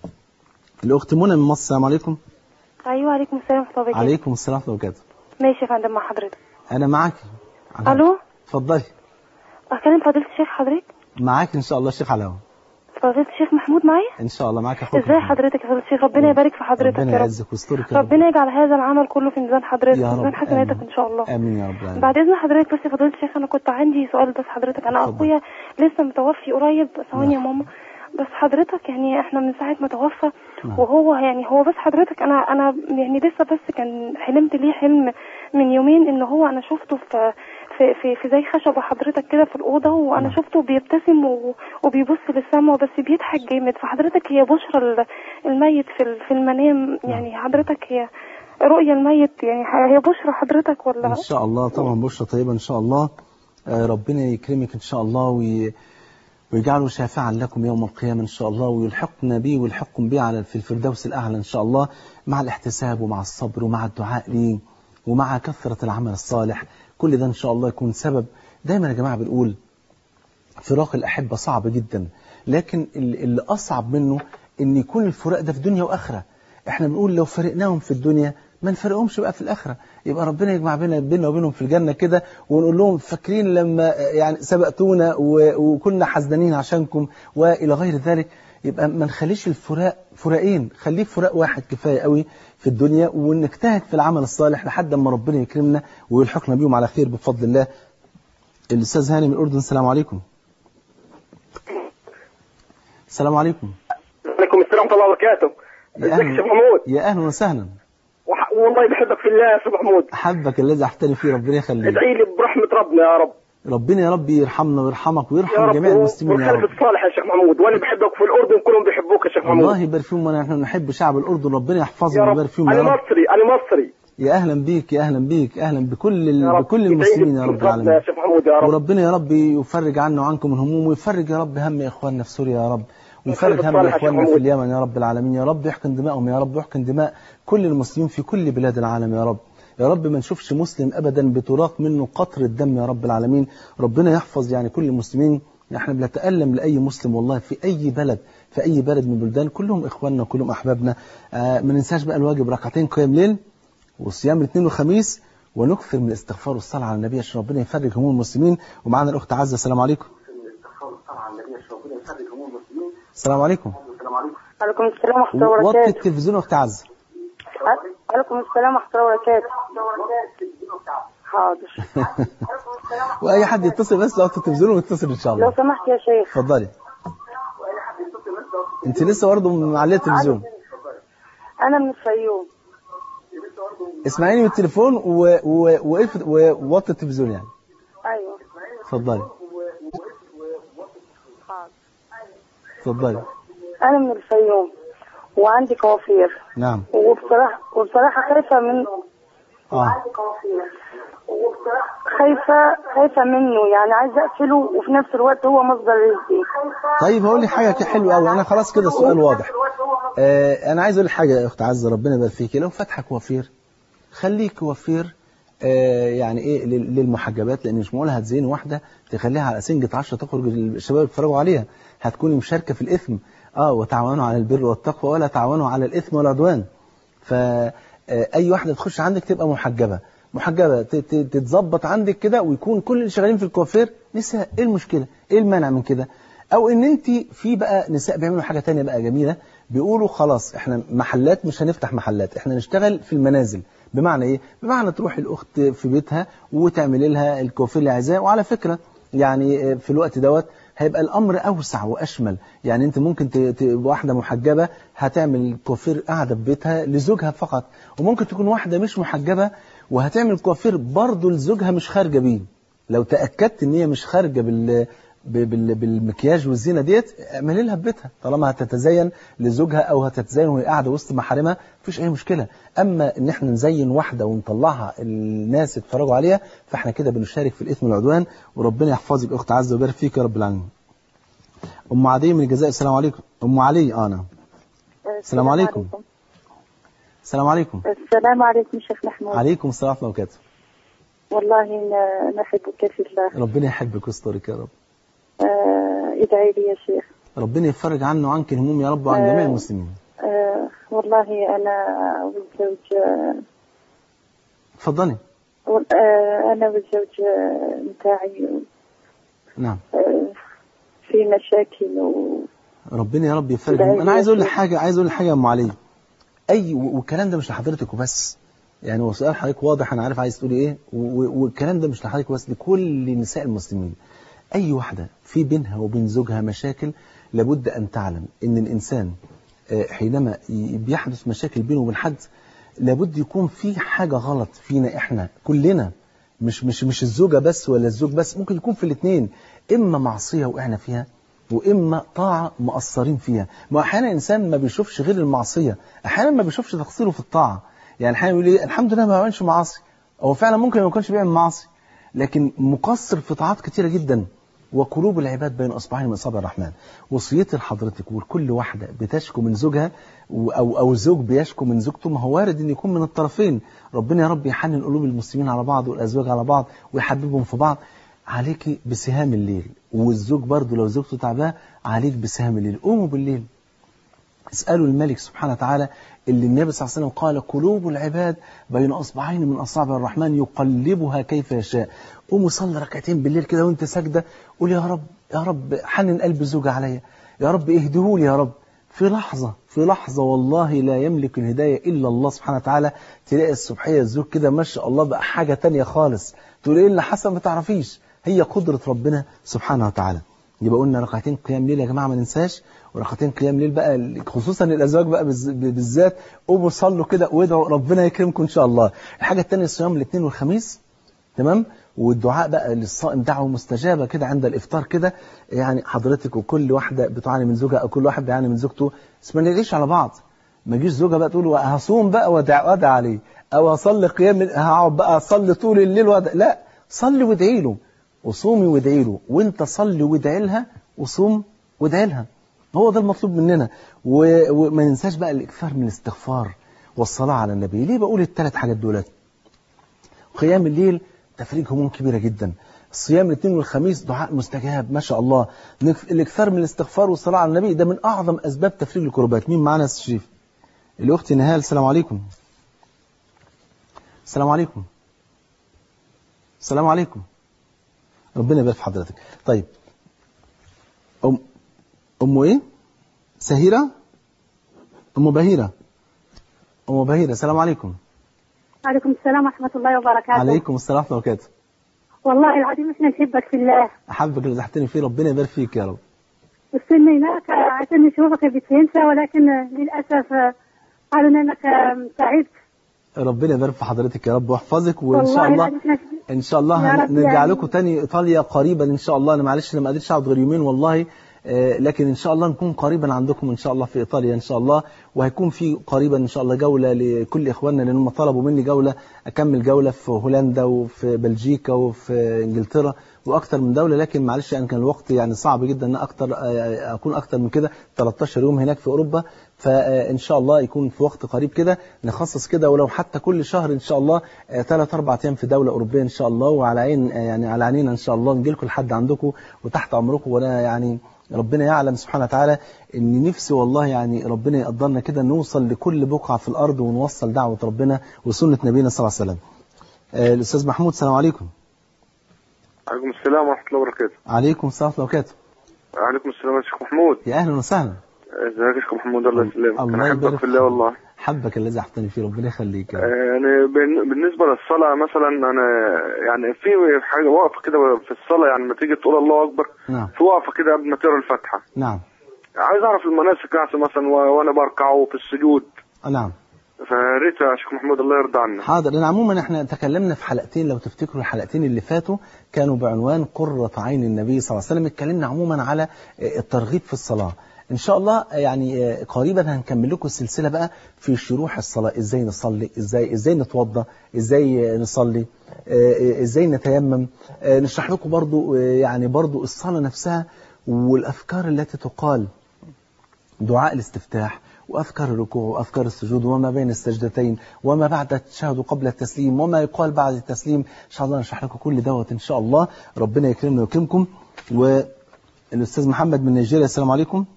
B: الاخت منى من مصر السلام عليكم
E: ايوه عليكم السلام ورحمه الله وبركاته
B: عليكم السلام ورحمه الله وبركاته
E: ماشي يا فندم مع حضرتك
B: انا معاك
E: الو
B: اتفضلي
E: اكلم فضيله الشيخ حضرتك
B: معاك ان شاء الله الشيخ علاوه
E: فضيله الشيخ محمود معايا
B: ان شاء الله معاك اخوك
E: ازاي
B: محمد.
E: حضرتك يا فضيله الشيخ ربنا يبارك في حضرتك
B: ربنا
E: يا رب
B: يعزك ويسترك يا رب
E: ربنا يجعل هذا العمل كله في ميزان حضرتك
B: يا
E: في
B: رب
E: ميزان حسناتك
B: آمين.
E: ان شاء الله
B: امين يا رب العالمين
E: بعد اذن حضرتك بس يا فضيله الشيخ انا كنت عندي سؤال بس حضرتك انا
B: اتفضل.
E: اخويا لسه متوفي قريب ثواني يا
B: نعم.
E: ماما بس حضرتك يعني احنا من ساعه ما توفى
B: نعم.
E: وهو يعني هو بس حضرتك انا انا يعني لسه بس كان حلمت ليه حلم من يومين ان هو انا شفته في في في, في زي خشبه حضرتك كده في الاوضه وانا
B: نعم.
E: شفته بيبتسم و- وبيبص للسما بس بيضحك جامد فحضرتك هي بشرى ال- الميت في ال- في المنام يعني حضرتك هي رؤيا الميت يعني هي بشرى حضرتك ولا
B: ان شاء الله طبعا بشرى طيبه ان شاء الله آه، ربنا يكرمك ان شاء الله وي... ويجعله شافعا لكم يوم القيامة إن شاء الله ويلحقنا به ويلحقكم به على في الفردوس الأعلى إن شاء الله مع الاحتساب ومع الصبر ومع الدعاء ليه ومع كثرة العمل الصالح كل ده إن شاء الله يكون سبب دايما يا جماعة بنقول فراق الأحبة صعب جدا لكن ال- اللي أصعب منه إن يكون الفراق ده في دنيا وآخرة إحنا بنقول لو فرقناهم في الدنيا ما نفرقهمش بقى في الآخرة يبقى ربنا يجمع بينا بيننا وبينهم في الجنة كده ونقول لهم فاكرين لما يعني سبقتونا و- وكنا حزنانين عشانكم وإلى غير ذلك يبقى ما نخليش الفراق فراقين خليه فراق واحد كفاية قوي في الدنيا ونجتهد في العمل الصالح لحد ما ربنا يكرمنا ويلحقنا بيهم على خير بفضل الله الأستاذ هاني من الأردن السلام عليكم السلام عليكم
G: عليكم السلام ورحمه الله وبركاته
B: يا
G: ازيك يا
B: أهلا
G: شيخ محمود
B: يا أهلا وسهلا
G: وح- والله بحبك في الله يا شيخ محمود
B: أحبك الذي أحترم فيه ربنا يخليك
G: ادعي لي برحمه ربنا يا رب
B: ربنا يا رب يرحمنا ويرحمك
G: يا
B: ويرحم
G: رب
B: جميع المسلمين يا
G: والخلف
B: رب
G: الصالح يا شيخ محمود وانا بحبك في الاردن كلهم بيحبوك يا شيخ محمود
B: الله يبارك فيهم ونحن نحب شعب الأردن ربنا
G: يا
B: يحفظهم
G: رب
B: ويبارك فيهم
G: انا
B: يا رب
G: مصري انا مصري
B: يا أهلا بيك يا أهلا بيك أهلا بكل ال...
G: يا رب
B: بكل
G: ادعي لي
B: المسلمين يا رب
G: برحمة ربنا
B: العالمين
G: يا شيخ محمود يا رب
B: وربنا يا رب يفرج عنا وعنكم الهموم ويفرج يا رب هم إخواننا في سوريا يا رب ويفرج هم
G: الصالح يا
B: إخواننا
G: شيخ
B: في
G: محمود.
B: اليمن يا رب العالمين يا رب يحقن دمائهم يا رب ويحقن دماء كل المسلمين في كل بلاد العالم يا رب يا رب ما نشوفش مسلم أبدا بتراق منه قطر الدم يا رب العالمين ربنا يحفظ يعني كل المسلمين احنا بنتألم لأي مسلم والله في أي بلد في أي بلد من البلدان كلهم إخواننا كلهم أحبابنا آه ما ننساش بقى الواجب ركعتين قيام ليل وصيام الاثنين والخميس ونكثر من الاستغفار والصلاة على النبي عشان ربنا يفرج هموم المسلمين ومعنا الأخت عزة السلام عليكم السلام عليكم
F: عليكم السلام ورحمة الله
B: وطي
F: وبركاته
B: التلفزيون أخت عزة
F: عليكم السلام ورحمة الله وبركاته حاضر
B: وأي حد يتصل بس لو التلفزيون ويتصل إن شاء
F: لو
B: الله
F: سمحت يا شيخ
B: اتفضلي انت لسه برضه معليه التلفزيون
F: أنا من الفيوم
B: اسمعيني من التليفون و- و- وقف- ووطي التلفزيون يعني
F: أيوه
B: اتفضلي اتفضلي
F: أنا من الفيوم وعندي كوافير
B: نعم
F: وبصراحة وبصراحة خايفة من
B: اه
F: خايفة خايفة منه يعني عايزة أقفله وفي نفس الوقت هو مصدر رزقي
B: طيب هقول لك حاجه كده حلوه قوي انا خلاص كده السؤال واضح آه انا عايز اقول لك حاجه يا اخت عزه ربنا يبارك فيكي لو فاتحه كوافير خليه كوافير آه، يعني ايه لل- للمحجبات لان مش معقول هتزين واحده تخليها على سنجة 10 تخرج الشباب يتفرجوا عليها هتكوني مشاركه في الاثم اه وتعاونوا على البر والتقوى ولا تعاونوا على الاثم والعدوان فاي واحده تخش عندك تبقى محجبه محجبه ت- ت- تتظبط عندك كده ويكون كل اللي شغالين في الكوافير نساء ايه المشكله ايه المانع من كده او ان انت في بقى نساء بيعملوا حاجه تانية بقى جميله بيقولوا خلاص احنا محلات مش هنفتح محلات احنا نشتغل في المنازل بمعنى ايه بمعنى تروح الاخت في بيتها وتعمل لها الكوافير اللي عايزاه وعلى فكره يعني في الوقت دوت هيبقى الامر اوسع واشمل يعني انت ممكن ت- ت- واحده محجبه هتعمل كوافير قاعده في بيتها لزوجها فقط وممكن تكون واحده مش محجبه وهتعمل كوافير برضه لزوجها مش خارجه بيه لو تاكدت ان هي مش خارجه بال ب- بال- بالمكياج والزينه ديت اعملي لها في بيتها طالما هتتزين لزوجها او هتتزين وهي قاعده وسط محارمها مفيش اي مشكله اما ان احنا نزين واحده ونطلعها الناس يتفرجوا عليها فاحنا كده بنشارك في الاثم والعدوان وربنا يحفظك اخت عز ويبارك فيك يا رب العالمين ام عدي من الجزائر السلام عليكم ام علي اه نعم السلام عليكم السلام عليكم
H: السلام عليكم شيخ محمود
B: عليكم السلام ورحمه الله وبركاته
H: والله ن- نحبك في الله
B: ربنا يحبك ويسترك يا رب
H: آه، ادعي لي يا شيخ
B: ربنا يفرج عنه وعنك الهموم يا رب وعن
H: آه.
B: جميع المسلمين
H: آه، والله أنا والزوج آه،
B: اتفضلي
H: وال- آه، أنا والزوج آه، متاعي
B: نعم
H: آه، في مشاكل و...
B: ربنا يا رب يفرج
H: لا
B: هموم. انا عايز اقول لك
H: يشفي.
B: حاجه عايز اقول لك حاجه يا ام علي اي و- والكلام ده مش لحضرتك وبس يعني هو سؤال حضرتك واضح انا عارف عايز تقولي ايه و- و- والكلام ده مش لحضرتك بس لكل نساء المسلمين اي واحده في بينها وبين زوجها مشاكل لابد ان تعلم ان الانسان آه، حينما ي- بيحدث مشاكل بينه وبين حد لابد يكون في حاجه غلط فينا احنا كلنا مش مش مش الزوجه بس ولا الزوج بس ممكن يكون في الاثنين اما معصيه وقعنا فيها واما طاعه مقصرين فيها ما احيانا الانسان ما بيشوفش غير المعصيه احيانا ما بيشوفش تقصيره في الطاعه يعني احيانا يقول ايه الحمد لله ما بعملش معاصي هو فعلا ممكن ما يكونش بيعمل معاصي لكن مقصر في طاعات كتيره جدا وقلوب العباد بين اصبعين من اصابع الرحمن وصيتي لحضرتك ولكل واحده بتشكو من زوجها و- او او زوج بيشكو من زوجته ما هو وارد ان يكون من الطرفين ربنا يا رب يحنن قلوب المسلمين على بعض والازواج على بعض ويحببهم في بعض عليكي بسهام الليل والزوج برضه لو زوجته تعباه عليك بسهام الليل قوموا بالليل اسألوا الملك سبحانه وتعالى اللي النبي صلى الله عليه وسلم قال قلوب العباد بين أصبعين من أصابع الرحمن يقلبها كيف يشاء قوموا صلي ركعتين بالليل كده وانت ساجدة قول يا رب يا رب حنن قلب زوجي عليا يا رب اهدهولي يا رب في لحظة في لحظة والله لا يملك الهداية إلا الله سبحانه وتعالى تلاقي الصبحية الزوج كده ما شاء الله بقى حاجة تانية خالص تقول ايه اللي حصل ما تعرفيش هي قدرة ربنا سبحانه وتعالى يبقى قلنا ركعتين قيام ليل يا جماعة ما ننساش وركعتين قيام ليل بقى خصوصا الازواج بقى بالز- بالذات قوموا صلوا كده وادعوا ربنا يكرمكم ان شاء الله الحاجه الثانيه صيام الاثنين والخميس تمام والدعاء بقى للصائم دعوه مستجابه كده عند الافطار كده يعني حضرتك وكل واحده بتعاني من زوجها او كل واحد بيعاني من زوجته بس ما نجيش على بعض ما يجيش زوجها بقى تقول هصوم بقى وادع وادع عليه او هصلي قيام هقعد بقى اصلي طول الليل وادع لا صلي وادعي له وصومي وادعي له وانت صلي وادعي لها وصوم وادعي لها هو ده المطلوب مننا و- وما ننساش بقى الاكثار من الاستغفار والصلاه على النبي ليه بقول الثلاث حاجات دولت قيام الليل تفريج هموم كبيره جدا الصيام الاثنين والخميس دعاء مستجاب ما شاء الله نك- الاكثار من الاستغفار والصلاه على النبي ده من اعظم اسباب تفريج الكربات مين معانا يا أستاذ شريف الاخت نهال السلام عليكم السلام عليكم السلام عليكم ربنا يبارك في حضرتك طيب ام ام ايه سهيره ام بهيره ام بهيره السلام عليكم
F: وعليكم السلام ورحمة الله وبركاته
B: عليكم السلام ورحمه الله وبركاته
F: والله العظيم احنا نحبك في الله
B: احبك اللي زحتني فيه ربنا يبارك فيك يا رب
F: وصلنا هناك عشان نشوفك بتنسى ولكن للأسف قالوا لنا انك تعبت
B: ربنا يبارك في حضرتك يا رب ويحفظك وان
F: والله
B: شاء الله
F: العظيم احنا
B: ان شاء الله
F: يا
B: هن-
F: رب
B: نرجع
F: يعني.
B: لكم تاني ايطاليا قريبا ان شاء الله انا معلش انا ما قدرتش اقعد غير يومين والله آه، لكن ان شاء الله نكون قريبا عندكم ان شاء الله في ايطاليا ان شاء الله وهيكون في قريبا ان شاء الله جوله لكل اخواننا لان هم طلبوا مني جوله اكمل جوله في هولندا وفي بلجيكا وفي انجلترا واكتر من دوله لكن معلش يعني كان الوقت يعني صعب جدا ان اكتر اكون اكتر من كده 13 يوم هناك في اوروبا فان شاء الله يكون في وقت قريب كده نخصص كده ولو حتى كل شهر ان شاء الله ثلاث اربع ايام في دوله اوروبيه ان شاء الله وعلى عين يعني على عينينا ان شاء الله نجي لكم لحد عندكم وتحت امركم وانا يعني ربنا يعلم سبحانه وتعالى ان نفسي والله يعني ربنا يقدرنا كده نوصل لكل بقعه في الارض ونوصل دعوه ربنا وسنه نبينا صلى الله عليه وسلم. آه، الاستاذ محمود السلام عليكم.
G: عليكم السلام ورحمة الله وبركاته
B: عليكم السلام ورحمه الله وبركاته.
G: عليكم السلام يا شيخ محمود
B: يا اهلا وسهلا.
G: ازيك يا شيخ محمود الله يسلمك
B: الله
G: انا
B: يبارك
G: احبك في الله والله
B: حبك الذي احبتني فيه ربنا يخليك يا رب.
G: يعني بن- بالنسبة للصلاة مثلا أنا يعني في حاجة وقفة كده في الصلاة يعني لما تيجي تقول الله أكبر
B: نعم
G: في وقفة كده قبل ما تقرا الفاتحة
B: نعم
G: عايز أعرف المناسك بتاعتي مثلا و- وأنا بركع وفي السجود
B: آه، نعم
G: فريت يا شيخ محمود الله يرضى عنك
B: حاضر لان عموما احنا تكلمنا في حلقتين لو تفتكروا الحلقتين اللي فاتوا كانوا بعنوان قرة عين النبي صلى الله عليه وسلم اتكلمنا عموما على آه، الترغيب في الصلاة ان شاء الله آه، يعني آه، قريبا هنكمل لكم السلسلة بقى في شروح الصلاة ازاي نصلي ازاي ازاي نتوضى ازاي آه، نصلي آه، آه، ازاي نتيمم آه، نشرح لكم برضو آه، يعني برضو الصلاة نفسها والافكار التي تقال دعاء الاستفتاح وأفكار الركوع وأفكار السجود وما بين السجدتين وما بعد التشهد وقبل التسليم وما يقال بعد التسليم إن شاء الله نشرح لكم كل دوت إن شاء الله ربنا يكرمنا ويكرمكم والأستاذ محمد من نيجيريا السلام عليكم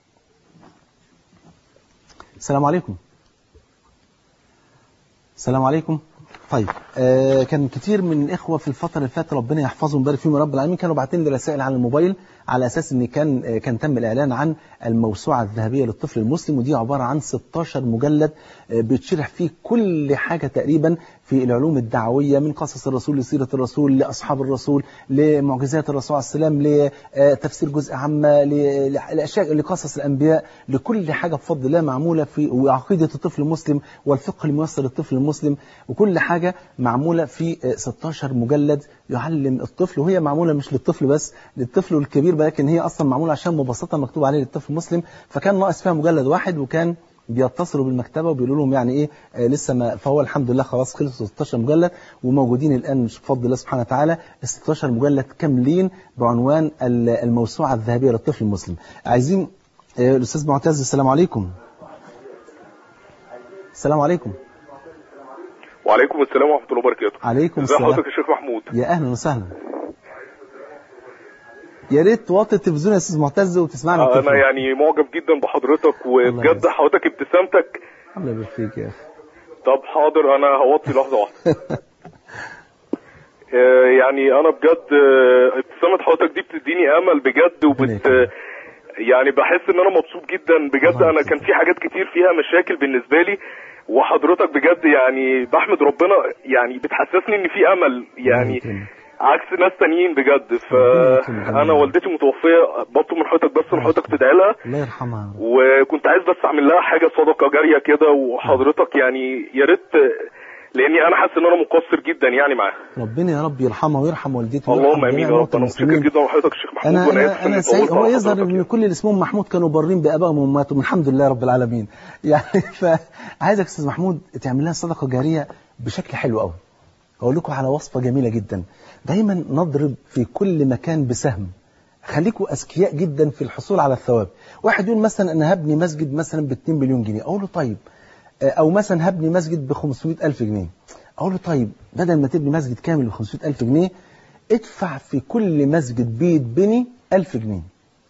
B: السلام عليكم السلام عليكم طيب آه كان كتير من الإخوة في الفترة اللي فاتت ربنا يحفظهم ويبارك فيهم يا رب العالمين كانوا باعتين لي رسائل على الموبايل على أساس إن كان آه كان تم الإعلان عن الموسوعة الذهبية للطفل المسلم ودي عبارة عن 16 مجلد آه بيتشرح فيه كل حاجة تقريبا في العلوم الدعوية من قصص الرسول لسيرة الرسول لأصحاب الرسول لمعجزات الرسول عليه السلام لتفسير جزء عامة ل- لأشياء لقصص الأنبياء لكل حاجة بفضل الله معمولة في وعقيدة الطفل المسلم والفقه الميسر للطفل المسلم وكل حاجة معمولة في آه، 16 مجلد يعلم الطفل وهي معمولة مش للطفل بس للطفل الكبير لكن هي أصلا معمولة عشان مبسطة مكتوب عليه للطفل المسلم فكان ناقص فيها مجلد واحد وكان بيتصلوا بالمكتبة وبيقولوا لهم يعني ايه آه لسه ما فهو الحمد لله خلاص خلصوا 16 مجلد وموجودين الآن مش بفضل الله سبحانه وتعالى ال 16 مجلد كاملين بعنوان ال- الموسوعة الذهبية للطفل المسلم عايزين آه الأستاذ معتز السلام عليكم السلام عليكم
G: وعليكم السلام ورحمة الله وبركاته
B: عليكم
G: ازي
B: السلام
G: حضرتك يا شيخ محمود
B: يا أهلا وسهلا يا ريت توطي التلفزيون يا أستاذ معتز وتسمعنا
G: انا
B: بالتليفون.
G: يعني معجب جدا بحضرتك وبجد
B: يجزاك.
G: حضرتك ابتسامتك
B: الله يبارك فيك يا أخي
G: طب حاضر انا هوطي لحظة واحدة آه، يعني انا بجد آه، ابتسامة حضرتك دي بتديني امل بجد
B: ربنا
G: وبت
B: يكرمك.
G: يعني بحس ان انا مبسوط جدا بجد
B: الله
G: انا
B: يكرمك.
G: كان في حاجات كتير فيها مشاكل بالنسبة لي وحضرتك بجد يعني بحمد ربنا يعني بتحسسني ان في امل يعني
B: يكرمك.
G: عكس ناس تانيين بجد
B: ربنا يكرمك.
G: فانا والدتي متوفية بطلب من حضرتك بس ان حضرتك تدعي لها
B: الله يرحمها يا رب.
G: وكنت عايز بس اعمل لها حاجه صدقه جاريه كده وحضرتك يعني يا ريت لاني انا حاسس ان انا مقصر جدا يعني معاها
B: ربنا يا رب يرحمها ويرحم والدته
G: اللهم
B: ويرحم
G: امين
B: جميع
G: يا رب
B: موتى
G: انا متشكر
B: المسلمين
G: جدا لحضرتك يا شيخ محمود
B: انا
G: وانا
B: انا
G: اسف
B: انا
G: اني
B: سعيد
G: طولت
B: هو
G: على
B: يظهر
G: حضرتك
B: ان
G: يعني.
B: كل اللي اسمهم محمود كانوا بارين بابائهم وامهاتهم الحمد لله رب العالمين يعني فعايزك استاذ محمود تعمل لها صدقه جاريه بشكل حلو قوي هقول لكم على وصفه جميله جدا دايما نضرب في كل مكان بسهم خليكم اذكياء جدا في الحصول على الثواب واحد يقول مثلا انا هبني مسجد مثلا ب 2 مليون جنيه اقول له طيب او مثلا هبني مسجد ب 500 الف جنيه اقول له طيب بدل ما تبني مسجد كامل ب 500 الف جنيه ادفع في كل مسجد بيتبني 1000 جنيه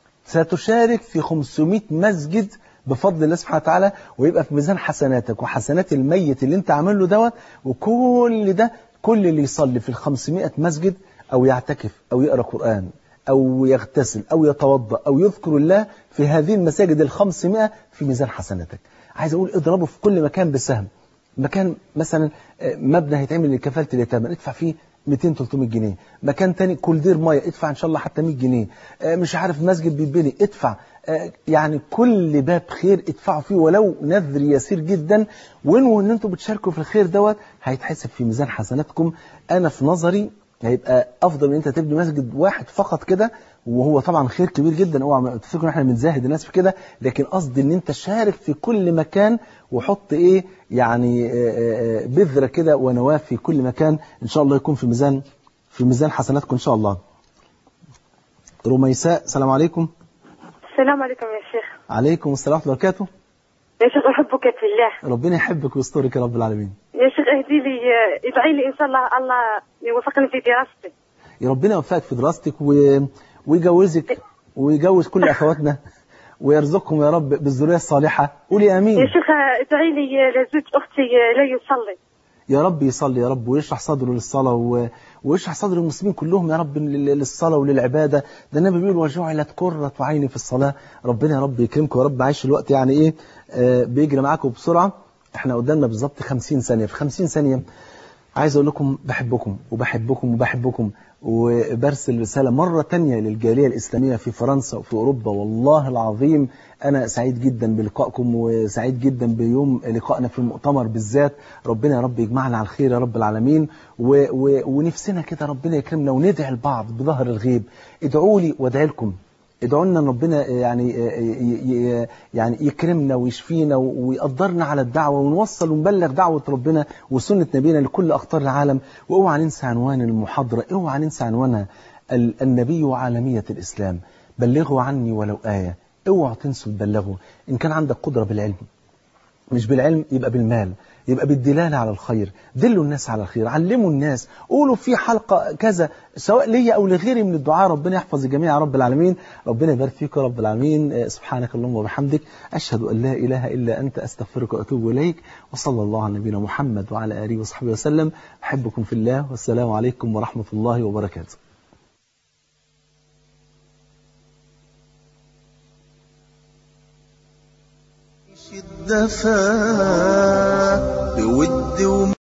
B: ستشارك في 500 مسجد بفضل الله سبحانه وتعالى ويبقى في ميزان حسناتك وحسنات الميت اللي انت عامل له دوت وكل ده كل اللي يصلي في ال 500 مسجد او يعتكف او يقرا قران او يغتسل او يتوضا او يذكر الله في هذه المساجد ال 500 في ميزان حسناتك عايز اقول اضربه في كل مكان بسهم مكان مثلا آه، مبنى هيتعمل لكفاله اليتامى ادفع فيه 200 300 جنيه مكان تاني كولدير ميه ادفع ان شاء الله حتى 100 جنيه آه، مش عارف مسجد بيتبني ادفع آه، يعني كل باب خير ادفعوا فيه ولو نذر يسير جدا وانووا ان انتم بتشاركوا في الخير دوت هيتحسب في ميزان حسناتكم انا في نظري هيبقى افضل من انت تبني مسجد واحد فقط كده وهو طبعا خير كبير جدا اوعى ما تفكروا ان احنا بنزاهد الناس في كده لكن قصدي ان انت شارك في كل مكان وحط ايه يعني آه، آه، بذره كده ونواه في كل مكان ان شاء الله يكون في ميزان في ميزان حسناتكم ان شاء الله رميساء السلام عليكم
I: السلام عليكم يا شيخ
B: عليكم السلام ورحمة الله وبركاته
I: يا شيخ أحبك في الله
B: ربنا يحبك ويسترك يا رب العالمين
I: يا شيخ اهدي لي ادعي لي إن شاء الله الله يوفقني في دراستي
B: يا ربنا يوفقك في دراستك و... ويجوزك ويجوز كل أخواتنا ويرزقكم يا رب بالذرية الصالحة قولي آمين
I: يا شيخ ادعي لي لزوج أختي لا يصلي
B: يا رب يصلي يا رب ويشرح صدره للصلاة و... ويشرح صدر المسلمين كلهم يا رب لل- للصلاة وللعبادة ده النبي بيقول وجعلت قرة عيني في الصلاة ربنا يا رب يكرمكم يا رب عايش الوقت يعني ايه آه بيجري معاكم بسرعة احنا قدامنا بالظبط 50 ثانية في 50 ثانية عايز اقول لكم بحبكم وبحبكم وبحبكم وبرسل رسالة مرة تانية للجالية الإسلامية في فرنسا وفي أوروبا والله العظيم أنا سعيد جدا بلقائكم وسعيد جدا بيوم لقائنا في المؤتمر بالذات ربنا يا رب يجمعنا على الخير يا رب العالمين و و ونفسنا كده ربنا يكرمنا وندعي لبعض بظهر الغيب ادعوا لي وادعي لكم ادعوا لنا ان ربنا يعني ي- ي- يعني يكرمنا ويشفينا ويقدرنا على الدعوه ونوصل ونبلغ دعوه ربنا وسنه نبينا لكل اقطار العالم واوعى ننسى عنوان المحاضره اوعى ننسى عنوانها ال- النبي وعالميه الاسلام بلغوا عني ولو ايه اوعى تنسوا تبلغوا ان كان عندك قدره بالعلم مش بالعلم يبقى بالمال يبقى بالدلالة على الخير دلوا الناس على الخير علموا الناس قولوا في حلقة كذا سواء ليا أو لغيري من الدعاء ربنا يحفظ الجميع يا رب العالمين ربنا يبارك فيك يا رب العالمين آه، سبحانك اللهم وبحمدك أشهد أن لا إله إلا أنت أستغفرك وأتوب إليك وصلى الله على نبينا محمد وعلى آله وصحبه وسلم أحبكم في الله والسلام عليكم ورحمة الله وبركاته
C: الدفا بود